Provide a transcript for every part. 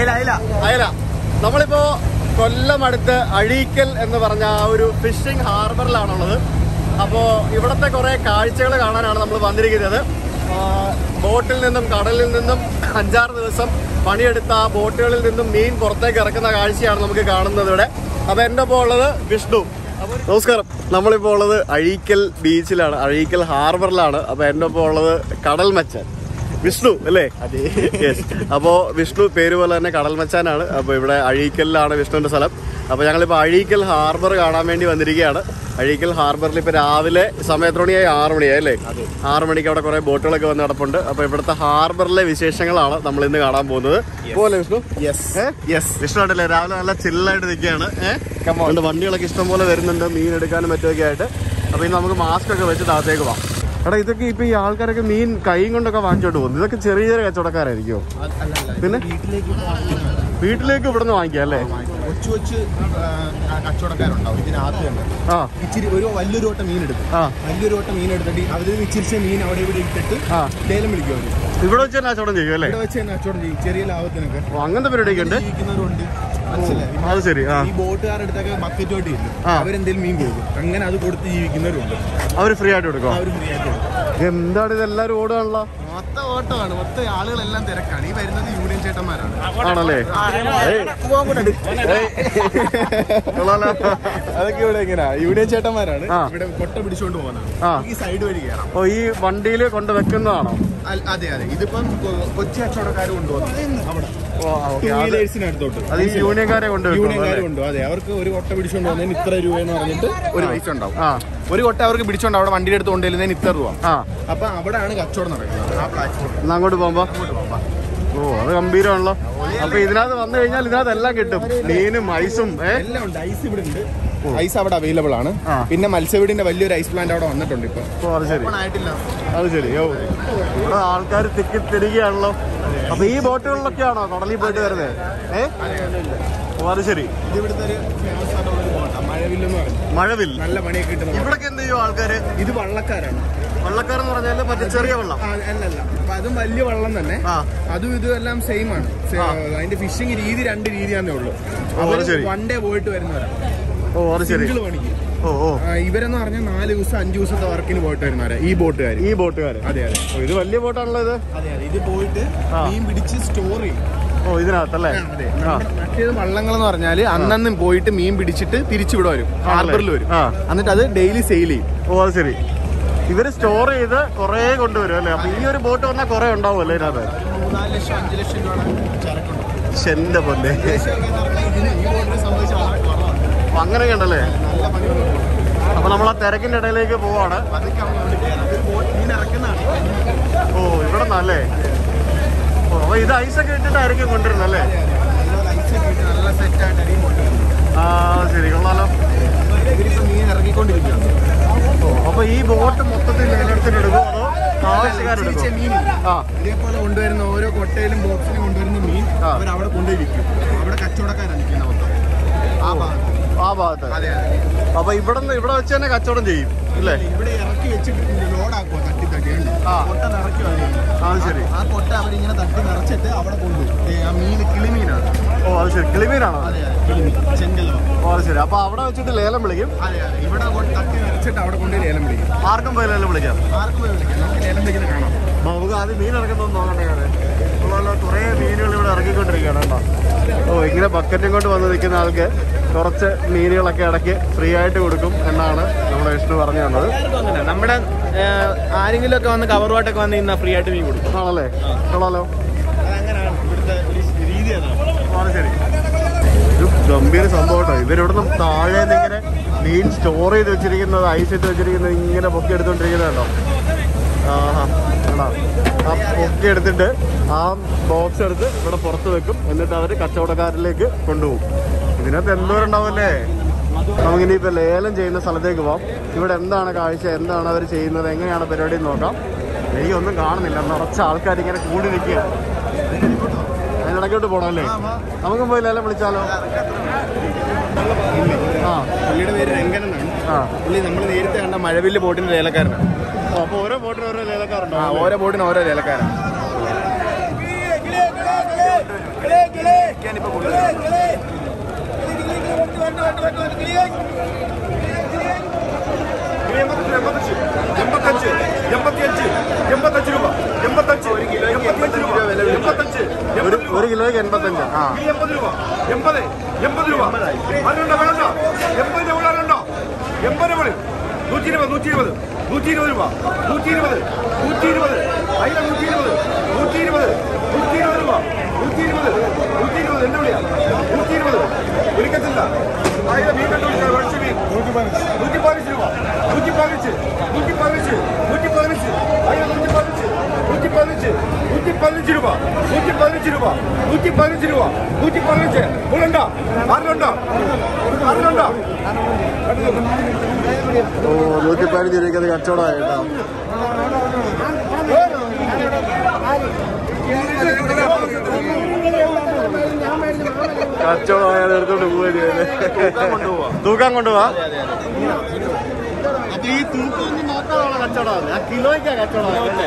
അയില അയില അയല നമ്മളിപ്പോ കൊല്ലം അടുത്ത് അഴീക്കൽ എന്ന് പറഞ്ഞ ആ ഒരു ഫിഷിംഗ് ഹാർബറിലാണുള്ളത് അപ്പോൾ ഇവിടുത്തെ കുറേ കാഴ്ചകൾ കാണാനാണ് നമ്മൾ വന്നിരിക്കുന്നത് ആ, ബോട്ടിൽ നിന്നും കടലിൽ നിന്നും അഞ്ചാറ് ദിവസം പണിയെടുത്ത ആ ബോട്ടുകളിൽ നിന്നും മീൻ പുറത്തേക്ക് ഇറക്കുന്ന കാഴ്ചയാണ് നമുക്ക് കാണുന്നത് ഇവിടെ അപ്പോൾ എൻ്റെ ഒപ്പം ഉള്ളത് വിഷ്ണു നമസ്കാരം നമ്മളിപ്പോൾ ഉള്ളത് അഴീക്കൽ ബീച്ചിലാണ് അഴീക്കൽ ഹാർബറിലാണ് അപ്പോൾ എൻ്റെ ഒപ്പം ഉള്ളത് കടൽ മച്ചാൻ വിഷ്ണു അല്ലേ യെസ് അപ്പോൾ വിഷ്ണു പേര് പോലെ തന്നെ കടൽ മച്ചാനാണ് അപ്പോൾ ഇവിടെ അഴീക്കലിലാണ് വിഷ്ണുവിൻ്റെ സ്ഥലം അപ്പോൾ ഞങ്ങളിപ്പോൾ അഴീക്കൽ ഹാർബർ കാണാൻ വേണ്ടി വന്നിരിക്കുകയാണ് അഴീക്കൽ ഹാർബറിൽ ഇപ്പോൾ രാവിലെ സമയം എത്ര മണിയായി ആറ് മണിയായി അല്ലേ ആറ് മണിക്ക് അവിടെ കുറേ ബോട്ടുകളൊക്കെ വന്ന് കിടപ്പുണ്ട് അപ്പോൾ ഇവിടുത്തെ ഹാർബറിലെ വിശേഷങ്ങളാണ് നമ്മൾ ഇന്ന് കാണാൻ പോകുന്നത് പോലെ വിഷ്ണു യെസ് യെസ് വിഷ്ണു ഉണ്ടല്ലേ രാവിലെ നല്ല ചില്ലായിട്ട് നിൽക്കുകയാണ് ഏഹ് വണ്ടികളൊക്കെ ഇഷ്ടം പോലെ വരുന്നുണ്ട് മീൻ എടുക്കാനും മറ്റൊക്കെ ആയിട്ട് അപ്പോൾ ഇനി നമുക്ക് മാസ്ക് ഒക്കെ വെച്ചിട്ട് അകത്തേക്ക് പോവാം എടാ ഇതൊക്കെ ഇപ്പൊ ഈ ആൾക്കാരൊക്കെ മീൻ കൈയും കൊണ്ടൊക്കെ വാങ്ങിച്ചോണ്ട് പോകുന്നു ഇതൊക്കെ ചെറിയ ചെറിയ കച്ചവടക്കാരായിരിക്കുമോ പിന്നെ വീട്ടിലേക്ക് ഇവിടുന്ന് വാങ്ങിക്കാം അല്ലേ കൊച്ചു കൊച്ചു ആ, കച്ചവടക്കാരുണ്ടാവും ഇതിനകത്ത് തന്നെ ആ ഇച്ചിരി ഒരു വലിയൊരു വട്ടം മീൻ എടുക്കും ആ വലിയൊരു വട്ടം മീൻ എടുത്തിട്ട് അവര് ഇച്ചിരിച്ച മീൻ അവിടെ ഇവിടെ ഇട്ടിട്ട് ആ. ലേലം വിളിക്കും അവര് ഇവിടെ വെച്ച് തന്നെ കച്ചവടം ചെയ്യും അല്ലേ ഇവിടെ വെച്ച് തന്നെ കച്ചവടം ചെയ്യും ചെറിയ ലാഭത്തിനൊക്കെ ഓ, അങ്ങനത്തെ പരിപാടിയൊക്കെ ഉണ്ട് ജീവിക്കുന്നവരുണ്ട് മനസ്സിലായി അത് ശരി ആ ഈ ബോട്ടുകാരെടുത്തൊക്കെ ബക്കറ്റുമായിട്ട് ഇല്ല ആ. അവരെന്തെങ്കിലും മീൻ കൊടുക്കും അങ്ങനെ അത് കൊടുത്ത് ജീവിക്കുന്നവരുണ്ട് അവര് ഫ്രീ ആയിട്ട് കൊടുക്കും അവർ ഫ്രീ ആയിട്ട് കൊടുക്കും എന്താണ് ഇത് എല്ലാരും ഓടുകയാണല്ലോ മൊത്തം ഓട്ടമാണ് മൊത്തം ആളുകളെല്ലാം തിരക്കാണ് ഈ വരുന്നത് യൂണിയൻ ചേട്ടന്മാരാണ് ആണല്ലേ ഏയ്. ഏയ്. കൊള്ളാലോ. അതൊക്കെ ഇവിടെ എങ്ങനെയാ യൂണിയൻ ചേട്ടന്മാരാണ് ആ. ഇവിടെ കൊട്ട പിടിച്ചോണ്ട് പോകുന്നത് ആ. ഈ സൈഡ് വഴി കയറാം ഓ ഈ വണ്ടിയിൽ കൊണ്ട് വെക്കുന്നതാണോ അൽ- അതെ അതെ ഇതിപ്പം കൊ- കൊച്ചി കച്ചവടക്കാർ കൊണ്ടുപോകുന്നത് അവിടെ ഓ ആ, ടൂ ഓക്കേ. അത് വീലേഴ്സിനടുത്തോട്ട് അത് ഈ യൂണിയൻകാരെ കൊണ്ട് വെക്കുന്നു യൂണിയൻകാർ കൊണ്ടുപോകും അതെ അവർക്ക് ഒരു കൊട്ട പിടിച്ചോണ്ട് പോകുന്നതിന് ഇത്ര രൂപ എന്ന് പറഞ്ഞിട്ട് ഒരു പൈസ ഉണ്ടാവും ആ ഒരു കൊട്ട അവർക്ക് പിടിച്ചോണ്ട് അവിടെ വണ്ടിയുടെ അടുത്ത് കൊണ്ടുവരുന്നതിന് ഇത്ര രൂപ ആ അപ്പൊ അവിടെയാണ് കച്ചവടം നടക്കുന്നത് ആ പ്ലാറ്റ്ഫോം എന്നാ അങ്ങോട്ട് പോകുമ്പോ ഓ അത് ഗംഭീരമാണല്ലോ അപ്പൊ ഇതിനകത്ത് വന്നു കഴിഞ്ഞാൽ ഇതിനകത്ത് എല്ലാം കിട്ടും മീനും ഐസും ഏ എല്ലാം ഉണ്ട് ഐസ് ഇവിടെ ഉണ്ട് ഐസ് അവിടെ അവൈലബിൾ ആണ് ആ. പിന്നെ മത്സ്യവീടിന്റെ വലിയൊരു ഐസ് പ്ലാന്റ് അവിടെ വന്നിട്ടുണ്ട് ഇപ്പൊ ഓ അത് ശരി ഓപ്പൺ ആയിട്ടില്ല അത് ശരി ഓ ഇവിടെ ആൾക്കാർ തിക്കി തിരികെയാണല്ലോ അപ്പൊ ഈ ബോട്ടുകളിലൊക്കെയാണോ കടലിൽ പോയിട്ട് വരുന്നത് ഏ ഓ അത് ശരി ഇത് ഇവിടുത്തെ ഒരു ഫേമസ് ആയിട്ടുള്ള ഒരു ബോട്ടാണ് മഴവില്ലെന്ന് പറഞ്ഞു മഴവിൽ നല്ല പണിയൊക്കെ കിട്ടുന്ന boat. ഇവിടൊക്കെ എന്ത് ചെയ്യും ആൾക്കാര് ഇത് വള്ളക്കാരാണ് വള്ളക്കാരെന്ന് പറഞ്ഞാല് മറ്റേ ചെറിയ വെള്ളം ആ, അല്ലല്ല അപ്പൊ അതും വലിയ വള്ളം തന്നെ ആ അതും ഇതും എല്ലാം സെയിം ആണ് സെ- ആ. അതിന്റെ ഫിഷിംഗ് രീതി രണ്ട് രീതിയാന്നേ ഉള്ളൂ അത് അവര് ശരി. വൺ ഡേ പോയിട്ട് വരുന്നവരാ ഓ അത് ശരി സിംഗിൾ പണിക്ക് ഓ ഓ ആ, ഇവരെന്ന് പറഞ്ഞാൽ നാല് ദിവസം അഞ്ചു ദിവസത്തെ വർക്കിന് പോയിട്ട് വരുന്നവരാ ഈ ബോട്ടുകാർ ഈ ബോട്ടുകാര് അതെ അതെ ഓ ഇത് വലിയ ബോട്ടാണല്ലോ ഇത് അതെ അതെ ഇത് പോയിട്ട് ആ. മീൻ പിടിച്ച് സ്റ്റോർ ചെയ്യും ഓ ഇതിനകത്തല്ലേ ആ, അതെ ആ മറ്റേത് വള്ളങ്ങൾ എന്ന് പറഞ്ഞാല് അന്നന്ന് പോയിട്ട് മീൻ പിടിച്ചിട്ട് തിരിച്ചു ഇവിടെ വരും ഹാർബറിൽ വരും ആ. എന്നിട്ട് അത് ഡെയിലി സെയിൽ ചെയ്യും ഓ അത് ശരി ഇവര് സ്റ്റോർ ചെയ്ത് കുറേ കൊണ്ടുവരും അല്ലേ അപ്പൊ ഈ ഒരു ബോട്ട് വന്നാൽ കുറെ ഉണ്ടാവുമല്ലേ ഇതിനകത്ത് മൂന്നാല് ലക്ഷം അഞ്ച് ലക്ഷം രൂപ ചരക്കുണ്ട് ചെന്റെ പൊന്നെ ഏകദേശമൊക്കെ എന്ന് പറഞ്ഞാൽ ഇതിന് ഈ ബോട്ടിനെ സംബന്ധിച്ച് വളരെ കുറവാണ് അപ്പൊ അങ്ങനെയൊക്കെ ഉണ്ടല്ലേ നല്ല പണി കൊടുക്കും. അപ്പൊ നമ്മൾ ആ തിരക്കിന്റെ ഇടയിലേക്ക് പോവാണ് അതൊക്കെ അവിടെ കൊണ്ട് കയറാം. ഒരു ബോട്ട് മീൻ ഇറക്കുന്നതാണ് ഓ ഇവിടെ നല്ലേ ഓ അപ്പൊ ഇത് ഐസൊക്കെ ഇട്ടിട്ടായിരിക്കും കൊണ്ടുവരുന്നത് അല്ലേ നല്ല ഐസ് ഒക്കെ ഇട്ട് നല്ല സെറ്റായിട്ട് ഈ ബോട്ട് ആ ശരി കൊള്ളാലോ ഇവരിപ്പോ മീൻ ഇറങ്ങിക്കൊണ്ടിരിക്കുകയാണ് ഓ അപ്പൊ ഈ ബോട്ട് മൊത്തത്തിൽ നിലനിർത്തിട്ട് എടുക്കുമോ അതോ ആവശ്യക്കാരെടുക്കും ഇച്ചിരി മീനില്ല ആ ഇതേപോലെ കൊണ്ടുവരുന്ന ഓരോ കൊട്ടയിലും ബോക്സിലും കൊണ്ടുവരുന്ന മീൻ ആ. അവർ അവിടെ കൊണ്ടുപോയി വിൽക്കും അവിടെ കച്ചവടക്കാരാണ് നിൽക്കുന്നത് മൊത്തം ആ ഭാഗത്ത് ആ ഭാഗത്ത് അതെ അതെ അപ്പൊ ഇവിടെ ഇവിടെ വെച്ച് തന്നെ കച്ചവടം ചെയ്യും അല്ലേ ഇവിടെ ഇറക്കി വെച്ചിട്ട് ലോഡാക്കുക തട്ടി തട്ടി കണ്ടോ? ആ. കൊട്ട നിറയ്ക്കുക അവര്. അത് ശരി ആ കൊട്ട അവരിങ്ങനെ തട്ടി നിറച്ചിട്ട് അവിടെ കൊണ്ടുപോകും ഏ, ആ മീൻ കിളിമീനാണ് ഓ അത് ശരി കിളിമീനാണോ അതെ അതെ കിളിമീൻ ചെങ്കലവ ഓ അത് ശരി അപ്പൊ അവിടെ വെച്ചിട്ട് ലേലം വിളിക്കും അതെ അതെ ഇവിടെ കൊണ്ട് തട്ടി നിറച്ചിട്ട് അവിടെ കൊണ്ടുപോയി ലേലം വിളിക്കും ആർക്കും പോയി ലേലം വിളിക്കാം ആർക്ക് പോയി വിളിക്കാം നമുക്ക് ലേലം വിളിക്കുന്നത് കാണാം അപ്പൊ നമുക്ക് ആദ്യം മീൻ ഇറക്കുന്നൊന്നും നോക്കണ്ടേ കാര്യം ഉള്ളതല്ല കുറേ മീനുകൾ ഇവിടെ ഇറക്കിക്കൊണ്ടിരിക്കുകയാണ് കേട്ടോ ഓ ഇങ്ങനെ ബക്കറ്റും കൊണ്ട് വന്ന് നിൽക്കുന്ന ആൾക്ക് കുറച്ച് മീനുകളൊക്കെ ഇടയ്ക്ക് ഫ്രീ ആയിട്ട് കൊടുക്കും എന്നാണ് നമ്മുടെ വിഷ്ണു പറഞ്ഞു തന്നത് അങ്ങനെ നമ്മുടെ ആരെങ്കിലും ഒക്കെ വന്ന് കവറുമായിട്ടൊക്കെ വന്ന് ഇന്ന് ഫ്രീ ആയിട്ട് മീൻ കൊടുക്കും ആണല്ലേ കൊള്ളാലോ അതങ്ങനെയാണ് ഇവിടുത്തെ ഒരു രീതി അതാണ് ഓ, അത് ശരി ഒരു ഗംഭീര സംഭവം കേട്ടോ ഇവരിവിടുന്ന് താഴെ നിന്ന് ഇങ്ങനെ മീൻ സ്റ്റോർ ചെയ്ത് വെച്ചിരിക്കുന്നത് ഐസ് ഇട്ട് വെച്ചിരിക്കുന്നത് ഇങ്ങനെ പൊക്കി എടുത്തോണ്ടിരിക്കുന്നത് കേട്ടോ ആഹാ കണ്ടോ? ആ പൊക്കി എടുത്തിട്ട് ആ ബോക്സ് എടുത്ത് ഇവിടെ പുറത്ത് വെക്കും എന്നിട്ട് അവർ കച്ചവടക്കാരിലേക്ക് കൊണ്ടുപോകും ഇതിനകത്ത് എന്തോരം ഉണ്ടാവുമല്ലേ നമുക്കിനി ഇപ്പൊ ലേലം ചെയ്യുന്ന സ്ഥലത്തേക്ക് പോവാം ഇവിടെ എന്താണ് കാഴ്ച എന്താണ് അവർ ചെയ്യുന്നത് എങ്ങനെയാണ് പരിപാടി എന്ന് നോക്കാം എനിക്കൊന്നും കാണുന്നില്ല നിറച്ച ആൾക്കാർ ഇങ്ങനെ കൂടി നിൽക്കുക അതിനിടയ്ക്കോട്ട് പോകണം അല്ലേ നമുക്കും പോയി ലേലം വിളിച്ചാലോ ആ പുള്ളിയുടെ പേര് രംഗൻ എന്നാണ് ആ പുള്ളി നമ്മൾ നേരത്തെ കണ്ട മഴവില്ല് ബോട്ടിന്റെ ലേലക്കാരനാണ് അപ്പൊ ഓരോ ബോട്ടിന് ഓരോ ലേലക്കാരുണ്ടോ ആ ഓരോ ബോട്ടിന് ഓരോ ലേലക്കാരാണ് ഇപ്പൊ കൂടുതൽ എൺപത്തഞ്ച് എൺപത്തിയഞ്ച് എൺപത്തഞ്ച് രൂപ എൺപത്തഞ്ച് ഒരു കിലോ എൺപത്തഞ്ച് രൂപ എൺപത്തഞ്ച് ഒരു ഒരു കിലോയ്ക്ക് എൺപത്തഞ്ച് ആ എൺപത് രൂപ എൺപത് എൺപത് രൂപ അതുണ്ടോ വേണോ എൺപതിന്റെ ഉള്ളാരുണ്ടോ എൺപത് വിളി നൂറ്റി ഇരുപത് നൂറ്റി ഇരുപത് നൂറ്റി ഇരുപത് രൂപ നൂറ്റി ഇരുപത് നൂറ്റി ഇരുപത് അയ്യ നൂറ്റി ഇരുപത് നൂറ്റി ഇരുപത് നൂറ്റി ഇരുപത് രൂപ നൂറ്റി ഇരുപത് നൂറ്റി ഇരുപത് എന്റെ വിളിയാ നൂറ്റി ഇരുപത് ഒരിക്കത്തില്ല അയ്യ മീൻ കണ്ടുപിടിച്ചാൽ കുറച്ച് മീൻ നൂറ്റി പതിനഞ്ച് നൂറ്റി പതിനഞ്ച് രൂപ നൂറ്റി പതിനഞ്ച് നൂറ്റി പതിനഞ്ച് നൂറ്റി പതിനഞ്ച് അയ്യ നൂറ്റി പതിനഞ്ച് നൂറ്റി പതിനഞ്ച് നൂറ്റി പതിനഞ്ച് രൂപ നൂറ്റി പതിനഞ്ച് രൂപ നൂറ്റി പതിനഞ്ച് രൂപ നൂറ്റി പതിനഞ്ച് ഉള്ളുണ്ടോ ആറിലുണ്ടോ ആറിലുണ്ടോ ഓ നൂറ്റി പതിനഞ്ച് രൂപയ്ക്ക് അത് കച്ചവടമായി കേട്ടോ കച്ചവടമായാൽ എടുത്തോണ്ട് പോവുകയല്ലേ തൂക്കാൻ കൊണ്ടുപോവാ അപ്പൊ ഈ തൂക്കൊന്നും നോക്കാനുള്ള കച്ചവടമാണ് ആ കിലോയ്ക്കാ കച്ചവടമാണ് അല്ലേ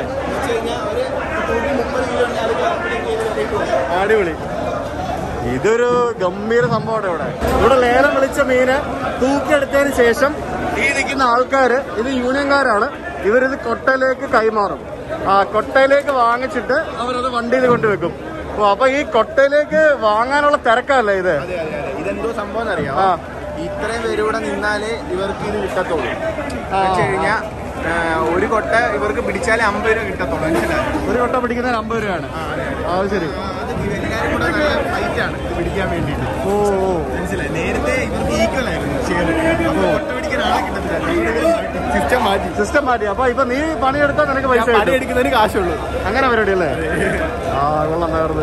അടിപൊളി ഇതൊരു ഗംഭീര സംഭവമാണ് ഇവിടെ ഇവിടെ ലേലം വിളിച്ച മീന് തൂക്കിയെടുത്തതിന് ശേഷം ഈ നിൽക്കുന്ന ആൾക്കാര് ഇത് യൂണിയൻകാരാണ് ഇവരിത് കൊട്ടയിലേക്ക് കൈമാറും ആ കൊട്ടയിലേക്ക് വാങ്ങിച്ചിട്ട് അവരത് വണ്ടിയിൽ കൊണ്ടുവെക്കും ഓ അപ്പൊ ഈ കൊട്ടയിലേക്ക് വാങ്ങാനുള്ള തിരക്കല്ലേ ഇത് അതെ അതെ അതെ ഇതെന്തോ സംഭവം അറിയാം ആ. ഇത്രയും പേര് ഇവിടെ നിന്നാലേ ഇവർക്ക് ഇത് കിട്ടത്തുള്ളൂ വെച്ച് കഴിഞ്ഞാൽ ഒരു കൊട്ട ഇവർക്ക് പിടിച്ചാലേ അമ്പത് രൂപ കിട്ടത്തുള്ളൂ മനസ്സിലായോ ഒരു കൊട്ട പിടിക്കുന്നതിന് അമ്പത് രൂപയാണ് ആ അത് ശരി അത് എല്ലാവരും കൂടെ നല്ല ഫൈറ്റ് ആണ് ഇത് പിടിക്കാൻ വേണ്ടിയിട്ട് ഓ ഓ മനസ്സിലായി നേരത്തെ ഇവർക്ക് ഈക്വൽ ആയിരുന്നു ഷെയർ അപ്പോൾ കൊട്ട പിടിക്കാൻ ആളെ കിട്ടത്തില്ല സിസ്റ്റം മാറ്റി സിസ്റ്റം മാറ്റി അപ്പൊ ഇപ്പൊ നീ പണിയെടുത്താൽ നിനക്ക് പൈസ പണി കിട്ടും. എടുക്കുന്നതിന് കാശുള്ളൂ അങ്ങനെ പരിപാടി അല്ലേ ആ കൊള്ളാം വേറത്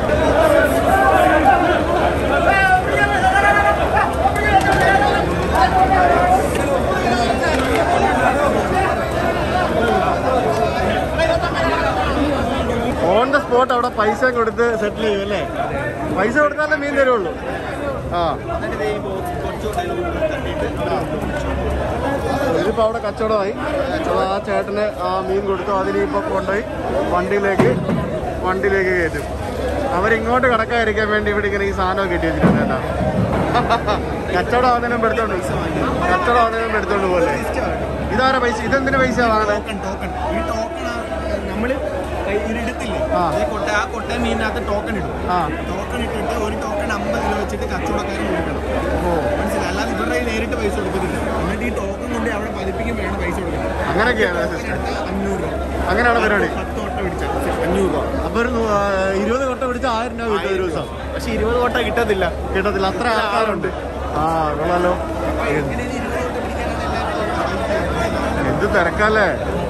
ഓൺ ദ സ്പോട്ട് അവിടെ പൈസ കൊടുത്ത് സെറ്റിൽ ചെയ്യും അല്ലേ പൈസ കൊടുത്താലേ മീൻ തരുള്ളൂ ആ ഇതിപ്പോ അവിടെ കച്ചവടമായി അപ്പൊ ആ ചേട്ടന് ആ മീൻ കൊടുത്തു അതിന് ഇപ്പൊ കൊണ്ടുപോയി വണ്ടിയിലേക്ക് വണ്ടിയിലേക്ക് കയറ്റും അവരിങ്ങോട്ട് കടക്കാതിരിക്കാൻ വേണ്ടി ഇവിടെ ഇങ്ങനെ ഈ സാധനം കെട്ടി വെച്ചിട്ടുണ്ട് കേട്ടോ കച്ചവടം ആവുന്നതിനും എടുത്തോണ്ട് കച്ചവടം ആവുന്നതിനും എടുത്തോണ്ട് പോലെ ഇതാരാ പൈസ ഇതെന്തിനു പൈസ വാങ്ങണേ ടോക്കൺ ടോക്കൺ ഈ ടോക്കൺ നമ്മള് ഇതിടത്തില്ലേ ആ. ഈ കൊട്ട ആ കൊട്ട മീനിനകത്ത് ടോക്കൺ ഇടും ആ ടോക്കൺ ഇട്ടിട്ട് ഒരു ടോക്കൺ അമ്പത് രൂപ വെച്ചിട്ട് കച്ചവടക്കാരൻ കൊടുക്കണം ഓ മനസ്സിലായി അല്ലാതെ ഇവരുടെ കയ്യിൽ നേരിട്ട് പൈസ കൊടുക്കത്തില്ല എന്നിട്ട് ഈ ടോക്കൺ കൊണ്ട് അവിടെ പതിപ്പിക്കുമ്പോഴാണ് പൈസ കൊടുക്കുന്നത് അങ്ങനെയൊക്കെയാണ് സിസ്റ്റം അഞ്ഞൂറ് രൂപ അങ്ങനെയാണ് പരിപാടി പത്ത് കൊട്ട പിടിച്ചാൽ അഞ്ഞൂറ് രൂപ അപ്പൊ ഒരു നൂ- ആ, ഇരുപത് കൊട്ട പിടിച്ച ആയിരം രൂപ കിട്ടും ഒരു ദിവസം പക്ഷെ ഇരുപത് കൊട്ട കിട്ടത്തില്ല കിട്ടത്തില്ല അത്ര ആൾക്കാരുണ്ട് ആ കൊള്ളാലോ എന്ത് തിരക്കല്ലേ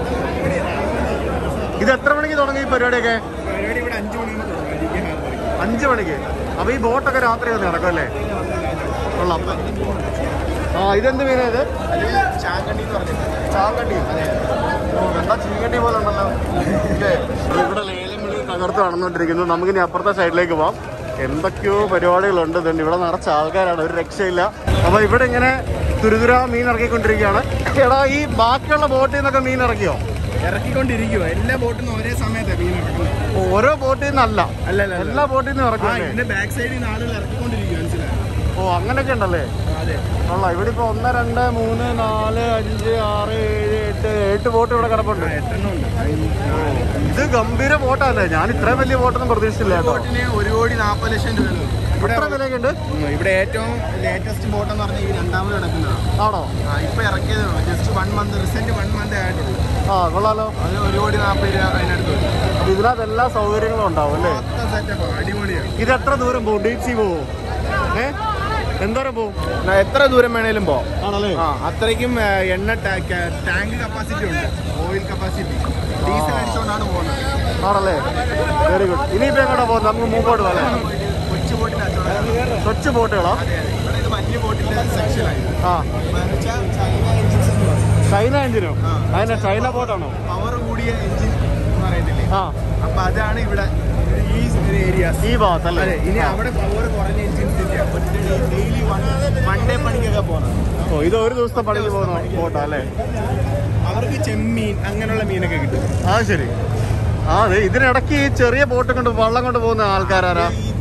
ഇത് എത്ര മണിക്ക് തുടങ്ങി ഈ പരിപാടിയൊക്കെ പരിപാടി ഇവിടെ അഞ്ചു മണിയാകുമ്പോൾ തുടങ്ങും ജി കെ ഹാർബറിൽ അഞ്ചു മണിക്ക് അപ്പൊ ഈ ബോട്ടൊക്കെ രാത്രി വന്ന് നടക്കുമല്ലേ കൊള്ളാം ആ ഇതെന്ത് മീനാ ഇത് അത് ചാങ്കണ്ണി എന്ന് പറഞ്ഞിട്ട് ചാങ്കണ്ടി ഓ, എന്താ ചീങ്കണ്ടി പോലെ ഉണ്ടല്ലോ ഇല്ലേ? ഇവിടെ ലേലം വിളി തകർത്ത് നടന്നുകൊണ്ടിരിക്കുന്നു നമുക്കിനി അപ്പുറത്തെ സൈഡിലേക്ക് പോവാം എന്തൊക്കെയോ പരിപാടികളുണ്ട് ഇതുണ്ട് ഇവിടെ നിറച്ച ആൾക്കാരാണ് ഒരു രക്ഷയില്ല അപ്പൊ ഇവിടെ ഇങ്ങനെ തുരുതുരാ മീൻ ഇറക്കിക്കൊണ്ടിരിക്കുകയാണ് എടാ ഈ ബാക്കിയുള്ള ബോട്ടിൽ നിന്നൊക്കെ മീൻ ഇറക്കിയോ ഇറക്കിക്കൊണ്ടിരിക്കുക എല്ലാ ബോട്ടിൽ നിന്ന് ഒരേ സമയത്താണ് മീൻ ഇറക്കുന്നത് ഓരോ ബോട്ടിൽ നിന്നല്ല അല്ല അല്ല എല്ലാ ബോട്ടിൽ നിന്നും ആ ഇറക്കും ഇതിന്റെ ബാക്ക് സൈഡിൽ നിന്ന് ആളുകൾ ഇറക്കിക്കൊണ്ടിരിക്കുക മനസ്സിലായോ ഓ അങ്ങനെയൊക്കെ ഉണ്ടല്ലേ അതെ കൊള്ളാം ഇവിടെ ഇപ്പൊ ഒന്ന് രണ്ട് മൂന്ന് നാല് അഞ്ച് ആറ് ഏഴ് എട്ട് എട്ട് ബോട്ട് ഇവിടെ കിടപ്പുണ്ട് എട്ടെണ്ണം ഉണ്ട് ഇത് ഗംഭീര ബോട്ടല്ലേ ഞാൻ ഇത്രയും വലിയ ബോട്ടൊന്നും പ്രതീക്ഷിച്ചില്ല കേട്ടോ ബോട്ടിന് ഒരു കോടി നാൽപ്പത് ലക്ഷം രൂപ ഇവിടെ എത്ര വിലയൊക്കെ ഉണ്ട് ഇവിടെ ഏറ്റവും ലേറ്റസ്റ്റ് ബോട്ട് എന്ന് പറഞ്ഞാൽ ഈ രണ്ടാമത് കിടക്കുന്നതാണ് ആണോ ആ ഇപ്പൊ ഇറക്കിയതേ ഉള്ളൂ just one month recent one month ആയിട്ടുള്ളൂ ആ കൊള്ളാലോ അത് ഒരു കോടി നാൽപ്പത് രൂപ അതിനടുത്ത് വരും അപ്പൊ ഇതിനകത്ത് എല്ലാ സൗകര്യങ്ങളും ഉണ്ടാവും അല്ലേ മൊത്തം സെറ്റപ്പ് അടിപൊളിയാണ് ഇത് എത്ര ദൂരം പോകും ഡീപ് സീ പോവോ ഏ എന്തോരം പോവും എത്ര ദൂരം വേണേലും പോ ആണല്ലേ ആ അത്രയ്ക്കും ആ, എണ്ണ ടാങ്ക് കപ്പാസിറ്റി ഉണ്ട് ഓയിൽ കപ്പാസിറ്റി ഡീസൽ അടിച്ചുകൊണ്ടാണ് പോകുന്നത് ആണല്ലേ വെരി ഗുഡ് ഇനിയിപ്പോ എങ്ങോട്ടാ പോകുന്നത് നമുക്ക് മുമ്പോട്ട് പോകാം കൊച്ചു ബോട്ടിന്റെ അച്ചവടം കൊച്ചു ബോട്ടുകളോ അതെ അതെ ഇവിടെ ഇത് വലിയ ബോട്ടിന്റെ സെക്ഷനായി ആ ചൈന എഞ്ചിൻസ് എന്ന് പറയും ചൈന എഞ്ചിനോ ആ. അതിന്റെ ചൈന ബോട്ടാണോ പവർ കൂടിയ എഞ്ചിൻ എന്ന് പറയുന്നില്ലേ ആ അപ്പൊ അതാണ് ഇവിടെ ഈ ഒരു ഏരിയാസ് ഈ ഭാഗത്തല്ലേ അതെ ഇനി അവിടെ പവർ കുറഞ്ഞ എഞ്ചിൻസ് ഡെയിലി വൺ ഡേ പണിക്കൊക്കെ പോകണം ഓ ഇത് ഒരു ദിവസത്തെ പണിക്ക് പോകുന്ന ബോട്ടാ അല്ലേ അവർക്ക് ചെമ്മീൻ അങ്ങനെയുള്ള മീനൊക്കെ കിട്ടും ആ ശരി ആ അതെ ഇതിനിടയ്ക്ക് ഈ ചെറിയ ബോട്ട് കൊണ്ട് വള്ളം കൊണ്ട് പോകുന്ന ആൾക്കാരാരാ ഈ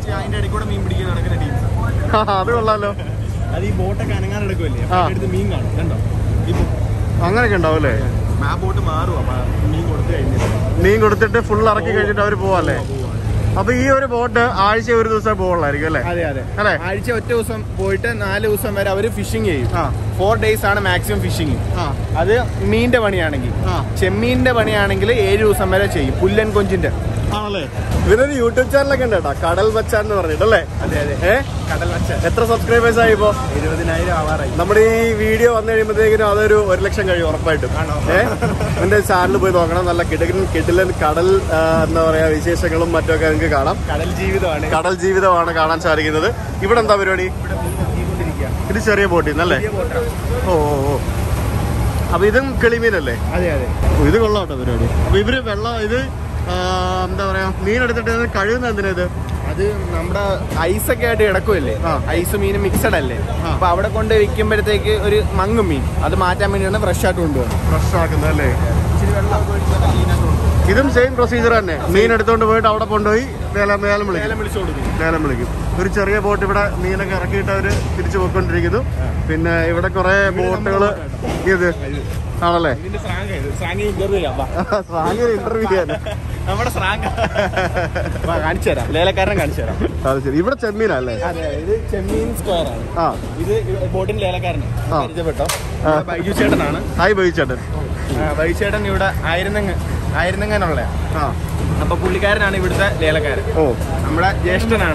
അതിന്റെ ഇടയ്ക്ക് കൂടെ മീൻ പിടിക്കാൻ നടക്കുന്ന ടീംസ് അത് കൊള്ളാലോ അത് ഈ ബോട്ടൊക്കെ അനങ്ങാൻ എടുക്കുമല്ലേ ആ. അടുത്ത് മീൻ കാണും കണ്ടോ ഈ ബോ- അങ്ങനെയൊക്കെ ഉണ്ടാവും അല്ലേ ആ ബോട്ട് മാറും അപ്പൊ മീൻ കൊടുത്തു കഴിഞ്ഞിട്ട് മീൻ കൊടുത്തിട്ട് ഫുൾ ഇറക്കി കഴിഞ്ഞിട്ട് അവർ പോവല്ലേ അപ്പൊ ഈ ഒരു ബോട്ട് ആഴ്ച ഒരു ദിവസം പോവുള്ളായിരിക്കും അല്ലേ അതെ അതെ അല്ലേ ആഴ്ച ഒറ്റ ദിവസം പോയിട്ട് നാല് ദിവസം വരെ അവര് ഫിഷിംഗ് ചെയ്യും ആ ഫോർ ഡേയ്സ് ആണ് മാക്സിമം ഫിഷിംഗ് ആ അത് മീനിന്റെ പണിയാണെങ്കിൽ ആ ചെമ്മീനിന്റെ പണിയാണെങ്കിൽ ഏഴ് ദിവസം വരെ ചെയ്യും പുല്ലൻ കൊഞ്ചിന്റെ ആണല്ലേ ഇവരൊരു യൂട്യൂബ് ചാനലൊക്കെ ഉണ്ട് കേട്ടോ കടൽ മച്ചാൻ എന്ന് പറഞ്ഞിട്ടല്ലേ അതെ അതെ ഏ കടൽ വച്ച എത്ര സബ്സ്ക്രൈബേഴ്സ് ആയി ഇപ്പോ ഇരുപതിനായിരം ആവാറായി നമ്മുടെ ഈ വീഡിയോ വന്നു കഴിയുമ്പോഴത്തേക്കിനും അതൊരു ഒരു ലക്ഷം കഴിയും ഉറപ്പായിട്ടും ആണോ? ഏ എന്റെ ചാനലിൽ പോയി നോക്കണം നല്ല കിടക്കൻ കിടിലൻ കടൽ ആ, എന്താ പറയാ വിശേഷങ്ങളും മറ്റൊക്കെ നിങ്ങൾക്ക് കാണാം കടൽ ജീവിതമാണ് കടൽ ജീവിതമാണ് കാണാൻ സാധിക്കുന്നത് ഇവിടെ എന്താ പരിപാടി ഇവിടെ മീൻ കൊത്തിക്കൊണ്ടിരിക്കുക. ഇത് ചെറിയ ബോട്ടിൽ നിന്നല്ലേ വലിയ ബോട്ടാണ്. ഓ ഓ ഓ അപ്പൊ ഇതും കിളിമീനല്ലേ അതെ അതെ ഓ, ഇത് കൊള്ളാം കേട്ടോ പരിപാടി അപ്പൊ ഇവര് വെള്ളം ഇത് ആ, എന്താ പറയാ മീൻ എടുത്തിട്ട് ഇത് കഴുകുന്ന എന്തിനാ ഇത് അത് നമ്മുടെ ഐസൊക്കെ ആയിട്ട് കിടക്കുമല്ലേ ആ. ഐസ് മീനും മിക്സഡ് അല്ലേ ആ. അപ്പൊ അവിടെ കൊണ്ട് വിൽക്കുമ്പോഴത്തേക്ക് ഒരു മങ്ങും മീൻ അത് മാറ്റാൻ വേണ്ടിയാണ് ഫ്രഷ് ആയിട്ട് കൊണ്ടുപോകുന്നത് ഫ്രഷ് ആക്കുന്നത് അല്ലേ ഇച്ചിരി വെള്ളമൊക്കെ ഒഴിച്ച് നല്ല clean ആയിട്ട് കൊണ്ടുപോകും. ഇതും സെയിം പ്രൊസീജിയർ തന്നെ മീൻ എടുത്തോണ്ട് പോയിട്ട് അവിടെ കൊണ്ടുപോയി വേല വേലം വിളിക്കും ലേലം വിളിച്ചു കൊടുക്കും ലേലം വിളിക്കും ഒരു ചെറിയ ബോട്ട് ഇവിടെ മീനൊക്കെ ഇറക്കിയിട്ട് അവര് തിരിച്ചു പോയിക്കൊണ്ടിരിക്കുന്നു പിന്നെ ഇവിടെ കുറെ ബോട്ടുകള് ഇത് ആണല്ലേ ഇതിന്റെ സ്രാങ്ക് ഇത് സ്രാങ്ക് ഇന്റർവ്യൂ ചെയ്യാം വാ. സാങ്കേതിക ഇന്റർവ്യൂ ചെയ്യാൻ നമ്മുടെ സ്രാങ്ക് വാ, കാണിച്ചു തരാം ലേലക്കാരനെ കാണിച്ചു തരാം അത് ശരി ഇവിടെ ചെമ്മീനല്ലേ അതെ ഇത് ചെമ്മീൻ സ്ക്വയർ ആണ് ആ ഇത് ബോട്ടിന്റെ ലേലക്കാരന് ആ. പരിചയപ്പെട്ടോ ആ. ബൈജു ചേട്ടനാണ് ഹായ് ബൈച്ചേട്ടൻ ആ, ബൈജു ചേട്ടൻ ഇവിടെ ആയിരുന്നെങ്ങ് ആയിരുന്നെങ്ങനുള്ള ആ അപ്പൊ പുള്ളിക്കാരനാണ് ഇവിടുത്തെ ലേലക്കാരൻ ഓ നമ്മുടെ ജ്യേഷ്ഠനാണ്